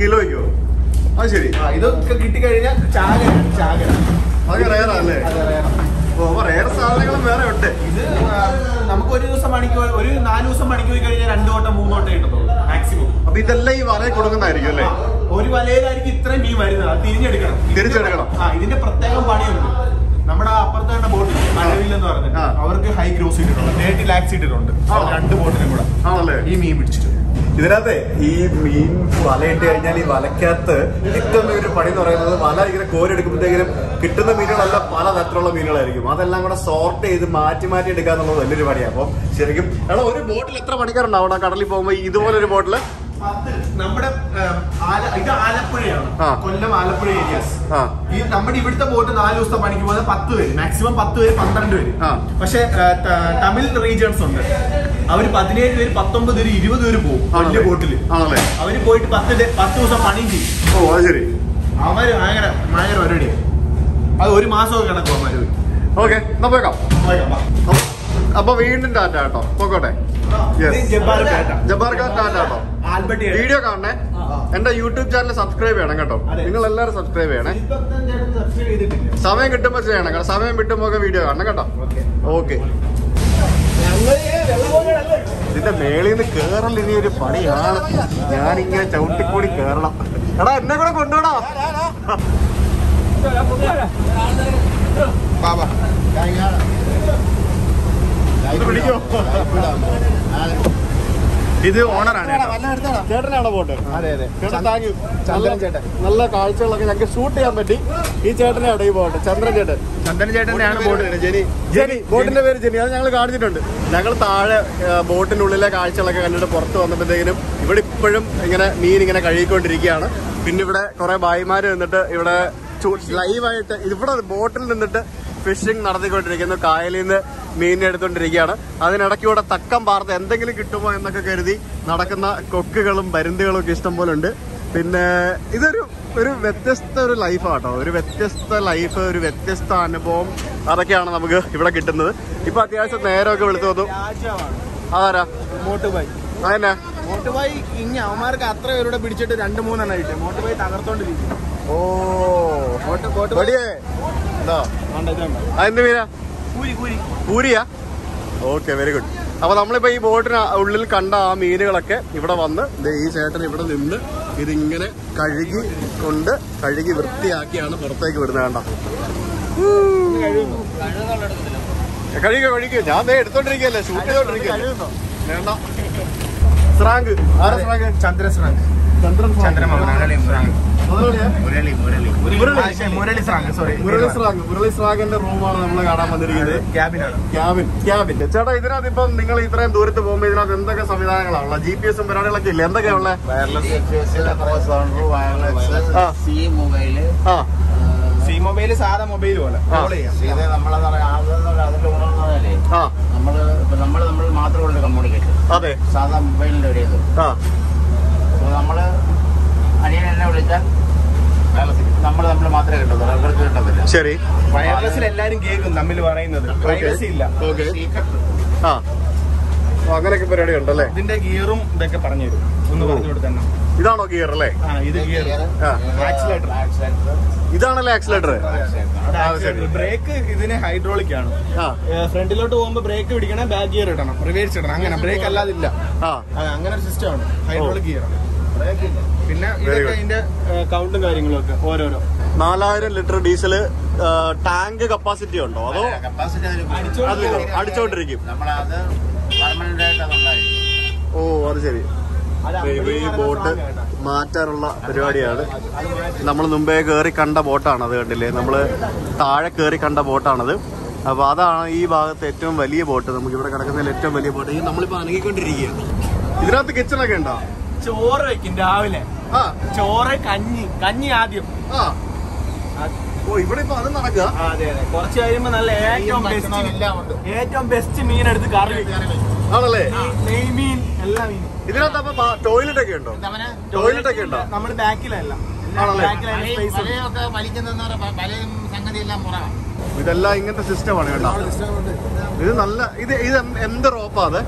കിലോയ്ക്കോ അത് ശരി ആ, ഇതൊക്കെ കിട്ടിക്കഴിഞ്ഞാൽ ചാകര ചാകര അതൊക്കെ റയറാ അല്ലേ അതെ റയറാ. ഓ അപ്പൊ റയർ സാധനങ്ങളും വേറെ ഉണ്ട് ഇത് ആ, നമുക്ക് ഒരു ദിവസം മണിക്ക് പോയി- ഒരു നാല് ദിവസം മണിക്ക് പോയി കഴിഞ്ഞാൽ രണ്ടു വട്ടം മൂന്ന് വട്ടം കിട്ടത്തുള്ളൂ മാക്സിമം അപ്പൊ ഇതെല്ലാം ഈ വലയിൽ കൊടുക്കുന്നതായിരിക്കും അല്ലേ ഒരു വലയിലായിരിക്കും ഇത്രയും മീൻ വരുന്നത് അത് തിരിഞ്ഞെടുക്കണം തിരിച്ചെടുക്കണം. ആ ഇതിന്റെ പ്രത്യേകം പണിയുണ്ട് നമ്മുടെ അപ്പുറത്തെ കണ്ട ബോട്ട് മഴവിൽ എന്ന് പറഞ്ഞിട്ട് ആ. അവർക്ക് ഹൈ ഗ്രോസ് ഇട്ടിട്ടുണ്ട് തേർട്ടി ലാക്സ് ഇട്ടിട്ടുണ്ട് ആണോ? രണ്ട് ബോട്ടിനും കൂടെ ആണല്ലേ ഈ മീൻ പിടിച്ചിട്ട് ഇതിനകത്ത് ഈ മീൻ വലയിട്ട് കഴിഞ്ഞാൽ ഈ വലക്കകത്ത് ഏറ്റവും വലിയൊരു പണി എന്ന് പറയുന്നത് വല ഇങ്ങനെ കോരെടുക്കുമ്പോഴത്തേക്കും കിട്ടുന്ന മീനുകളെല്ലാം പല തരത്തിലുള്ള മീനുകളായിരിക്കും അതെല്ലാം കൂടെ സോർട്ട് ചെയ്ത് മാറ്റി മാറ്റി എടുക്കുക എന്നുള്ളത് വലിയൊരു പണിയാണ് അപ്പം ശരിക്കും എടാ ഒരു ബോട്ടിൽ എത്ര പണിക്കാരുണ്ടാവും അവിടെ കടലിൽ പോകുമ്പോൾ ഇതുപോലൊരു ബോട്ടിൽ പത്ത് നമ്മുടെ ഏം, ആല- ഇത് ആലപ്പുഴയാണ് ആ. കൊല്ലം ആലപ്പുഴ ഏരിയാസ് ആ. ഈ നമ്മുടെ ഇവിടുത്തെ ബോട്ട് നാല് ദിവസത്തെ പണിക്ക് പോകുന്നത് പത്ത് പേര് മാക്സിമം പത്ത് പേര് പന്ത്രണ്ട് പേര് ആ. പക്ഷെ തമിഴ് റീജിയൻസ് ഉണ്ട് അവര് പതിനേഴ് പേര് പത്തൊമ്പത് പേര് ഇരുപത് പേര് പോകും വലിയ ആണല്ലേ? ബോട്ടിൽ ആണല്ലേ അവര് പോയിട്ട് പത്ത് ഡേ- പത്ത് ദിവസം പണിയും ചെയ്യും ഓ അത് ശരി അവര് ഭയങ്കര ഭയങ്കര പരിപാടി അത് ഒരു മാസമൊക്കെ കിടക്കും അവര് ഓക്കെ എന്നാ പോയേക്കാം അപ്പൊ- അപ്പൊ വീണ്ടും ടാറ്റ കേട്ടോ പോക്കോട്ടെ Yes. ജബ്ബാർ പേട്ട ജബ്ബാർ ഖാൻ ടാറ്റ കേട്ടോ ആൽബർട്ട് വീഡിയോ കാണണേ എന്റെ യൂട്യൂബ് ചാനൽ സബ്സ്ക്രൈബ് ചെയ്യണം കേട്ടോ അതെ. നിങ്ങൾ എല്ലാവരും സബ്സ്ക്രൈബ് ചെയ്യണേ സബ്സ്ക്രൈബ് ചെയ്തിട്ടില്ല സമയം കിട്ടുമ്പോ ചെയ്യണം കേട്ടോ സമയം കിട്ടുമ്പോ ഒക്കെ വീഡിയോ കാണണം കേട്ടോ ഓക്കെ ഓക്കെ ഇതിന്റെ മേളിൽ നിന്ന് കേറൽ ഇനി ഒരു പണിയാണ് ഞാനിങ്ങനെ ചവിട്ടിക്കൂടി കേറണം എടാ എന്നെ കൂടെ കൊണ്ടുപോടാ ഇത് പിടിക്കോ ഇത് ഓണറാണ് ചേട്ടനാണോ പോട്ട് അതെ അതെ ചേട്ടൻ താങ്ക് യു ചന്ദ്രൻ ചേട്ടൻ. നല്ല കാഴ്ചകളൊക്കെ ഞങ്ങൾക്ക് ഷൂട്ട് ചെയ്യാൻ പറ്റി ഈ ചേട്ടനെ അവിടെ ഈ പോട്ടെ ചന്ദ്രൻ ചേട്ടൻ ചന്ദന ചേട്ടൻ്റെയാണ് ബോട്ട് ജെനി ജെനി ബോട്ടിന്റെ പേര് ജെനി അത് ഞങ്ങൾ കാണിച്ചിട്ടുണ്ട് ഞങ്ങൾ താഴെ ആ, ബോട്ടിനുള്ളിലെ കാഴ്ചകളൊക്കെ കണ്ടിട്ട് പുറത്ത് വന്നപ്പോഴത്തേക്കിനും ഇവിടെ ഇപ്പോഴും ഇങ്ങനെ മീൻ ഇങ്ങനെ കഴുകിക്കൊണ്ടിരിക്കുകയാണ് പിന്നെ ഇവിടെ കുറെ ഭായിമാര് നിന്നിട്ട് ഇവിടെ ലൈവായിട്ട് ഇവിടെ ബോട്ടിൽ നിന്നിട്ട് ഫിഷിംഗ് നടത്തിക്കൊണ്ടിരിക്കുന്നു കായലിൽ നിന്ന് മീൻ എടുത്തോണ്ടിരിക്കുകയാണ് അതിനിടയ്ക്ക് ഇവിടെ തക്കം പാർത്ത് എന്തെങ്കിലും കിട്ടുമോ എന്നൊക്കെ കരുതി നടക്കുന്ന കൊക്കുകളും പരുന്തുകളും ഒക്കെ ഇഷ്ടം പോലെ ഉണ്ട് പിന്നെ ഇതൊരു ഒരു വ്യത്യസ്ത ഒരു ലൈഫാട്ടോ ഒരു വ്യത്യസ്ത ലൈഫ് ഒരു വ്യത്യസ്ത അനുഭവം അതൊക്കെയാണ് നമുക്ക് ഇവിടെ കിട്ടുന്നത് ഇപ്പൊ അത്യാവശ്യം നേരമൊക്കെ വെളുത്തു വന്നു രാജാവാണ് അതാരാ മോട്ടുബായി അതന്നെ മോട്ടുബായി ഇങ്ങ അവന്മാർക്ക് അത്ര പേരുടെ പിടിച്ചിട്ട് രണ്ട് മൂന്നെണ്ണം ആയിട്ട് മോട്ടുബായി തകർത്തോണ്ടിരിക്കും ഓ ബോട്ട് ബോട്ട് ബടിയേ എന്താ അതെന്ത് മീനാ കൂരി കൂരി പൂരിയാ ഓക്കെ വെരി ഗുഡ് അപ്പൊ നമ്മളിപ്പോ ഈ ബോട്ടിന് ഉള്ളിൽ കണ്ട ആ മീനുകളൊക്കെ ഇവിടെ വന്ന് ദേ ഈ ചേട്ടൻ ഇവിടെ നിന്ന് ഇതിങ്ങനെ കഴുകി കൊണ്ട് കഴുകി വൃത്തിയാക്കിയാണ് പുറത്തേക്ക് വിടുന്നത് കണ്ട കഴുകി കഴുകി ഞാൻ ദേ എടുത്തോണ്ടിരിക്കല്ലേ ഷൂട്ട് ചെയ്തോണ്ടിരിക്കല്ലേ വേണ്ട സ്രാങ്ക് ആരാ സ്രാങ്ക് ചന്ദ്രസ്രാങ്ക് ചന്ദ്രൻ ചന്ദ്രൻ മുരളി സ്രാങ്ക് മുരളിയാ? മുരളി മുരളി മുരളി. ആ, ശരി, മുരളി സ്രാങ്ക് സോറി മുരളി സ്രാങ്ക് മുരളി സ്രാഗിന്റെ റൂമാണ് നമ്മൾ കാണാൻ വന്നിരിക്കുന്നത് ക്യാബിനാണ് ക്യാബിൻ ക്യാബിൻ ചേട്ടാ ഇതിനകത്ത് ഇപ്പം നിങ്ങൾ ഇത്രയും ദൂരത്ത് പോകുമ്പോൾ ഇതിനകത്ത് എന്തൊക്കെ സംവിധാനങ്ങളാണ് ജി പി എസും പരിപാടികളൊക്കെ ഇല്ല എന്തൊക്കെയാ ഉള്ളത് വയർലെസ് ആ. സി മൊബൈല് ആ സി മൊബൈൽ സാധാ മൊബൈൽ പോലെ ആ. കോൾ ചെയ്യാം ഇത് നമ്മളെന്ന് പറയാം അതിന്റെ ഗുണമെന്നല്ലേ ആ നമ്മള് ഇപ്പൊ നമ്മള് നമ്മൾ മാത്രമുള്ള കമ്മ്യൂണിക്കേഷൻ അതെ സാധാ മൊബൈലിന്റെ ഒരു ഇത് ആ അപ്പൊ നമ്മള് അനിയൻ എന്നെ വിളിച്ചാൽ നമ്മൾ നമ്മൾ മാത്രമേ കിട്ടത്തുള്ളൂ അവർക്ക് കിട്ടത്തില്ല ശരി വയർലെസ്സിൽ എല്ലാരും കേൾക്കും തമ്മിൽ പറയുന്നത് പ്രൈവസി ഇല്ല ഓക്കെ സീക്രട്ട് ആ അപ്പൊ അങ്ങനെയൊക്കെ പരിപാടി ഉണ്ടല്ലേ ഇതിന്റെ ഗിയറും ഇതൊക്കെ പറഞ്ഞു തരും ഒന്ന് പറഞ്ഞു കൊടുത്തന്നെ ഇതാണോ ഗിയർ അല്ലേ ആ ഇത് ഗിയർ ആ. Accelerator. ഇതാണല്ലേ ആക്സിലേറ്റർ ആ, ശരി. ബ്രേക്ക് ഇതിന് ഹൈഡ്രോളിക് ആണ് ആ ഫ്രണ്ടിലോട്ട് പോകുമ്പോ ബ്രേക്ക് പിടിക്കണം ബാക്ക് ഗിയർ ഇടണം റിവേഴ്സ് ഇടണം അങ്ങനെ ബ്രേക്ക് അല്ലാതില്ല ആ ആ, അങ്ങനെ ഒരു സിസ്റ്റം ആണ് ഹൈഡ്രോളിക് ഗിയർ ആണ് പിന്നെ Very ഇതൊക്കെ good. അതിന്റെ കൗണ്ടും കാര്യങ്ങളും ഒക്കെ ഓരോരോ നാലായിരം ലിറ്റർ ഡീസൽ ടാങ്ക് കപ്പാസിറ്റി ഉണ്ടോ അതോ കപ്പാസിറ്റി അത് അടിച്ചോണ്ടിരിക്കും നമ്മളത് പെർമനന്റ് ആയിട്ട് അതുണ്ടായി ഓ അത് ശരി അത് ദേ, ഇപ്പൊ ഈ അമ്പത് ബോട്ട് സാധനം കേട്ടോ. മാറ്റാനുള്ള പരിപാടിയാണ് നമ്മൾ മുമ്പേ കയറി കണ്ട ബോട്ടാണ് അത് കണ്ടില്ലേ നമ്മൾ താഴെ കയറി കണ്ട ബോട്ടാണത് അപ്പൊ അതാണ് ഈ ഭാഗത്ത് ഏറ്റവും വലിയ ബോട്ട് നമുക്ക് ഇവിടെ കിടക്കുന്നതിൽ ഏറ്റവും വലിയ ബോട്ട് ഈ നമ്മളിപ്പോ അനങ്ങിക്കൊണ്ടിരിക്കുകയാണ് ഇതിനകത്ത് കിച്ചണൊക്കെ ഉണ്ടോ ചോറ് വെക്കും രാവിലെ ആ ചോറ് കഞ്ഞി കഞ്ഞി ആദ്യം ആ ഓ ഇവിടെ ഇപ്പൊ അത് നടക്കുക ആ, അതെ അതെ കുറച്ച് കഴിയുമ്പോ നല്ല ഏറ്റവും ബെസ്റ്റ് ഏറ്റവും ബെസ്റ്റ് മീൻ എടുത്ത് കറി വെക്കും ആണല്ലേ നെയ്മീൻ എല്ലാ മീനും ഇതിനകത്ത് അപ്പൊ ടോയ്ലറ്റ് ഒക്കെ ഉണ്ടോ ടോയ്ലറ്റ് ഒക്കെ ഉണ്ടോ നമ്മുടെ ബാക്കിലല്ല ആണല്ലേ? ബാക്കിലാണ് സ്പേസ് പലയൊക്കെ വലിക്കുന്ന പലയും സംഗതി എല്ലാം മുറവാണ് ഇതെല്ലാം ഇങ്ങനത്തെ സിസ്റ്റമാണ് കേട്ടോ ഇത് നല്ല ഇത് ഇത് എന്ത്- എന്ത് റോപ്പാ അത്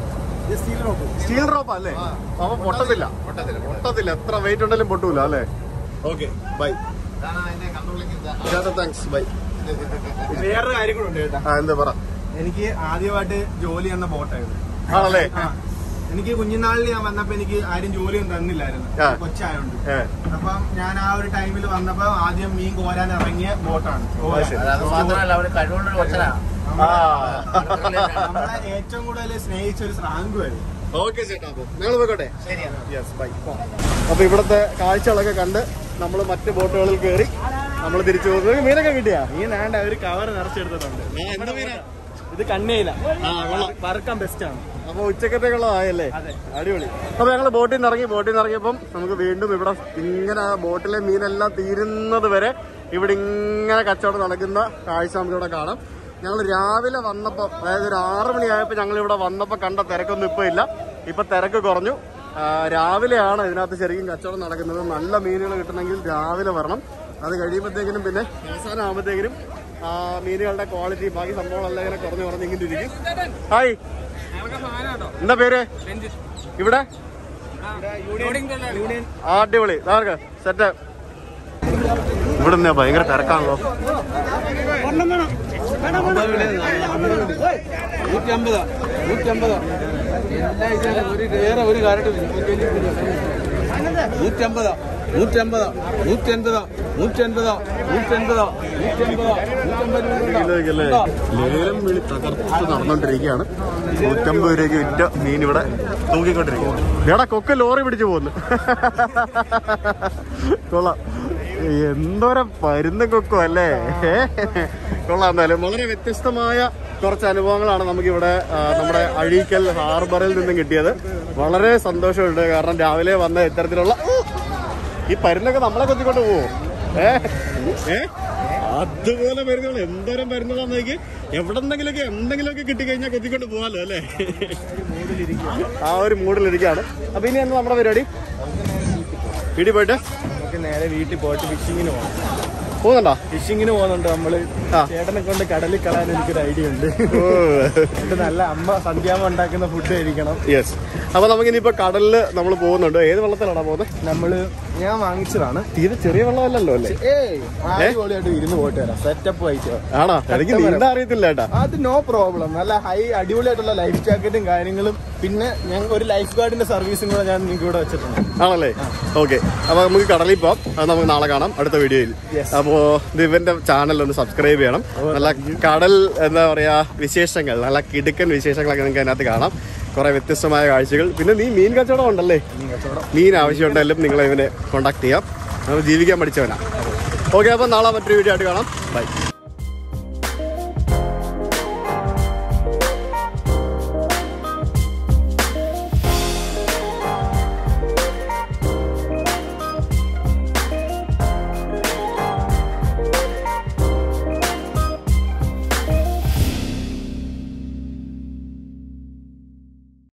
സ്റ്റീൽ റോപ്പ് അല്ലേ അപ്പൊ പൊട്ടത്തില്ല പൊട്ടത്തില്ല എത്ര വെയിറ്റ് ഉണ്ടെങ്കിലും പൊട്ടൂല അല്ലേ ഓക്കെ ബൈ താങ്ക്സ് ബൈ വേറൊരു കാര്യം കൂടെ ഉണ്ട് കേട്ടാ ആ എന്താ പറ എനിക്ക് ആദ്യമായിട്ട് ജോലി എന്ന ബോട്ടായിരുന്നു ആണല്ലേ ആ. എനിക്ക് കുഞ്ഞുനാളിൽ ഞാൻ വന്നപ്പോ എനിക്ക് ആരും ജോലിയൊന്നും തന്നില്ലായിരുന്നു ആ. കൊച്ചായോണ്ട് ഏ അപ്പം ഞാൻ ആ ഒരു ടൈമിൽ വന്നപ്പോ ആദ്യം മീൻ കോരാൻ ഇറങ്ങിയ ബോട്ടാണ് ശരി. അത് മാത്രമല്ല അവര് കഴിവുള്ള കൊച്ചനാ ആ നമ്മളെ ഏറ്റവും കൂടുതൽ സ്നേഹിച്ച ഒരു സ്രാങ്കുമായിരുന്നു ഓക്കെ ചേട്ടാ അപ്പൊ ഞങ്ങൾ പോയിക്കോട്ടെ ശരിയാണ് യെസ് ബൈ അപ്പൊ ഇവിടുത്തെ കാഴ്ചകളൊക്കെ കണ്ട് നമ്മൾ മറ്റ് ബോട്ടുകളിൽ കയറി നമ്മൾ തിരിച്ചു പോകുന്നത് മീനൊക്കെ കിട്ടിയാ മീൻ വേണ്ട ഒരു കവർ നിറച്ചെടുത്തിട്ടുണ്ട് എന്താ മീനാ ഇത് കണ്ണയില ആ കൊള്ളാം വറുക്കാൻ ബെസ്റ്റ് ആണ് അപ്പൊ ഉച്ചക്കത്തേക്കുള്ളതായല്ലേ അതെ. അടിപൊളി അപ്പൊ ഞങ്ങള് ബോട്ടിൽ നിന്ന് ഇറങ്ങി ബോട്ടിൽ നിന്ന് ഇറങ്ങിയപ്പം നമുക്ക് വീണ്ടും ഇവിടെ ഇങ്ങനെ ആ ബോട്ടിലെ മീനെല്ലാം തീരുന്നത് വരെ ഇവിടെ ഇങ്ങനെ കച്ചവടം നടക്കുന്ന കാഴ്ച നമുക്ക് ഇവിടെ കാണാം ഞങ്ങൾ രാവിലെ വന്നപ്പോൾ അതായത് ഒരു ആറ് മണിയായപ്പോൾ ഞങ്ങൾ ഇവിടെ വന്നപ്പോൾ കണ്ട തിരക്കൊന്നും ഇപ്പൊ ഇല്ല ഇപ്പൊ തിരക്ക് കുറഞ്ഞു ആ, രാവിലെയാണ് ഇതിനകത്ത് ശരിക്കും കച്ചവടം നടക്കുന്നത് നല്ല മീനുകൾ കിട്ടണമെങ്കിൽ രാവിലെ വരണം അത് കഴിയുമ്പോഴത്തേക്കിനും പിന്നെ അവസാനം ആകുമ്പോഴത്തേക്കിനും ആ മീനുകളുടെ ക്വാളിറ്റി ബാക്കി സംഭവങ്ങളെല്ലാം ഇങ്ങനെ കുറഞ്ഞു കുറഞ്ഞ് ഇങ്ങനെ ഇരിക്കും ഹായ് എന്താ പേര് ഇവിടെ ആ, അടിപൊളി ഇതാർക്ക് സെറ്റ് ഇവിടെ നിന്നാ ഭയങ്കര തിരക്കാണല്ലോ നൂറ്റമ്പത് നൂറ്റമ്പത് ഒരു വേറെ ഒരു കാര്യം നൂറ്റമ്പത് നൂറ്റമ്പത് നൂറ്റൻപത് നൂറ്റൻപത് നൂറ്റൻപത് നൂറ്റൻപത് നൂറ്റമ്പത് കിലോയ്ക്കല്ലേ ലേലം വിളി തകർത്ത് നടന്നുകൊണ്ടിരിക്കുകയാണ് നൂറ്റമ്പത് രൂപയ്ക്ക് വിറ്റ മീൻ ഇവിടെ തൂക്കിക്കൊണ്ടിരിക്കുന്നു എടാ കൊക്ക് ലോറി പിടിച്ചു പോകുന്നു കൊള്ളാം എന്തോരം പരുന്ന കൊക്കും അല്ലേ കൊള്ളാം എന്തായാലും വളരെ വ്യത്യസ്തമായ കുറച്ച് അനുഭവങ്ങളാണ് നമുക്കിവിടെ ആ, നമ്മുടെ അഴീക്കൽ ഹാർബറിൽ നിന്നും കിട്ടിയത് വളരെ സന്തോഷമുണ്ട് കാരണം രാവിലെ വന്ന ഇത്തരത്തിലുള്ള ഈ പരുന്നൊക്കെ നമ്മളെ കൊത്തിക്കൊണ്ട് പോവോ ഏ ഏ അതുപോലെ മരുന്നുകൾ എന്തോരം മരുന്നുകളാന്ന് നോക്കി എവിടെന്നെങ്കിലൊക്കെ എന്തെങ്കിലുമൊക്കെ കിട്ടിക്കഴിഞ്ഞാൽ കൊത്തിക്കൊണ്ട് പോകാലോ അല്ലേ ആ ഒരു മൂഡിലിരിക്കുകയാണ് അപ്പൊ ഇനി എന്താ നമ്മുടെ പരിപാടി വീട്ടിൽ പോയിട്ട് നമുക്ക് നേരെ വീട്ടിൽ പോയിട്ട് ഫിഷിങ്ങിന് പോകണം പോകുന്നുണ്ടോ ഫിഷിങ്ങിന് പോകുന്നുണ്ട് നമ്മള് ആ. ചേട്ടനെ കൊണ്ട് കടലിൽ കളയാൻ എനിക്കൊരു ഐഡിയ ഉണ്ട് എന്നിട്ട് നല്ല അമ്മ സന്ധ്യാമ്മ ഉണ്ടാക്കുന്ന ഫുഡ് കഴിക്കണം യെസ് അപ്പൊ നമുക്ക് ഇനിയിപ്പോ കടലില് നമ്മൾ പോകുന്നുണ്ട് ഏത് വെള്ളത്തിലാണോ പോകുന്നത് നമ്മള് ഞാൻ വാങ്ങിച്ചതാണ് തീരെ ചെറിയ വെള്ളമല്ലല്ലോ അല്ലേ ഏയ് അടിപൊളിയായിട്ട് ഇരുന്ന് പോയിട്ട് വരാം സെറ്റപ്പ് ആയിട്ട് ആണോ എനിക്ക് നീന്താ അറിയത്തില്ല ഏട്ടാ അത് നോ പ്രോബ്ലം നല്ല ഹൈ അടിപൊളിയായിട്ടുള്ള ലൈഫ് ജാക്കറ്റും കാര്യങ്ങളും പിന്നെ ഞാൻ ഒരു ലൈഫ് ഗാർഡിന്റെ സർവീസും കൂടെ ഞാൻ നിങ്ങൾക്ക് ഇവിടെ വെച്ചിട്ടുണ്ട് ആണല്ലേ ഓക്കെ അപ്പൊ നമുക്ക് കടലിൽ പോവാം അത് നമുക്ക് നാളെ കാണാം അടുത്ത വീഡിയോയിൽ Yes. അപ്പോ ദിവന്റെ ചാനൽ ഒന്ന് സബ്സ്ക്രൈബ് ചെയ്യണം നല്ല കടൽ എന്താ പറയാ വിശേഷങ്ങൾ നല്ല കിടുക്കൻ വിശേഷങ്ങളൊക്കെ നിങ്ങൾക്ക് അതിനകത്ത് കാണാം കുറെ വ്യത്യസ്തമായ കാഴ്ചകൾ പിന്നെ നീ മീൻ കച്ചവടം ഉണ്ടല്ലേ മീൻ ആവശ്യമുണ്ടെങ്കിലും നിങ്ങളെ ഇവനെ കോണ്ടാക്ട് ചെയ്യാം നമ്മൾ ജീവിക്കാൻ പഠിച്ചവനാ ഓക്കെ അപ്പൊ നാളെ മറ്റൊരു വീഡിയോ ആയിട്ട് കാണാം ബൈ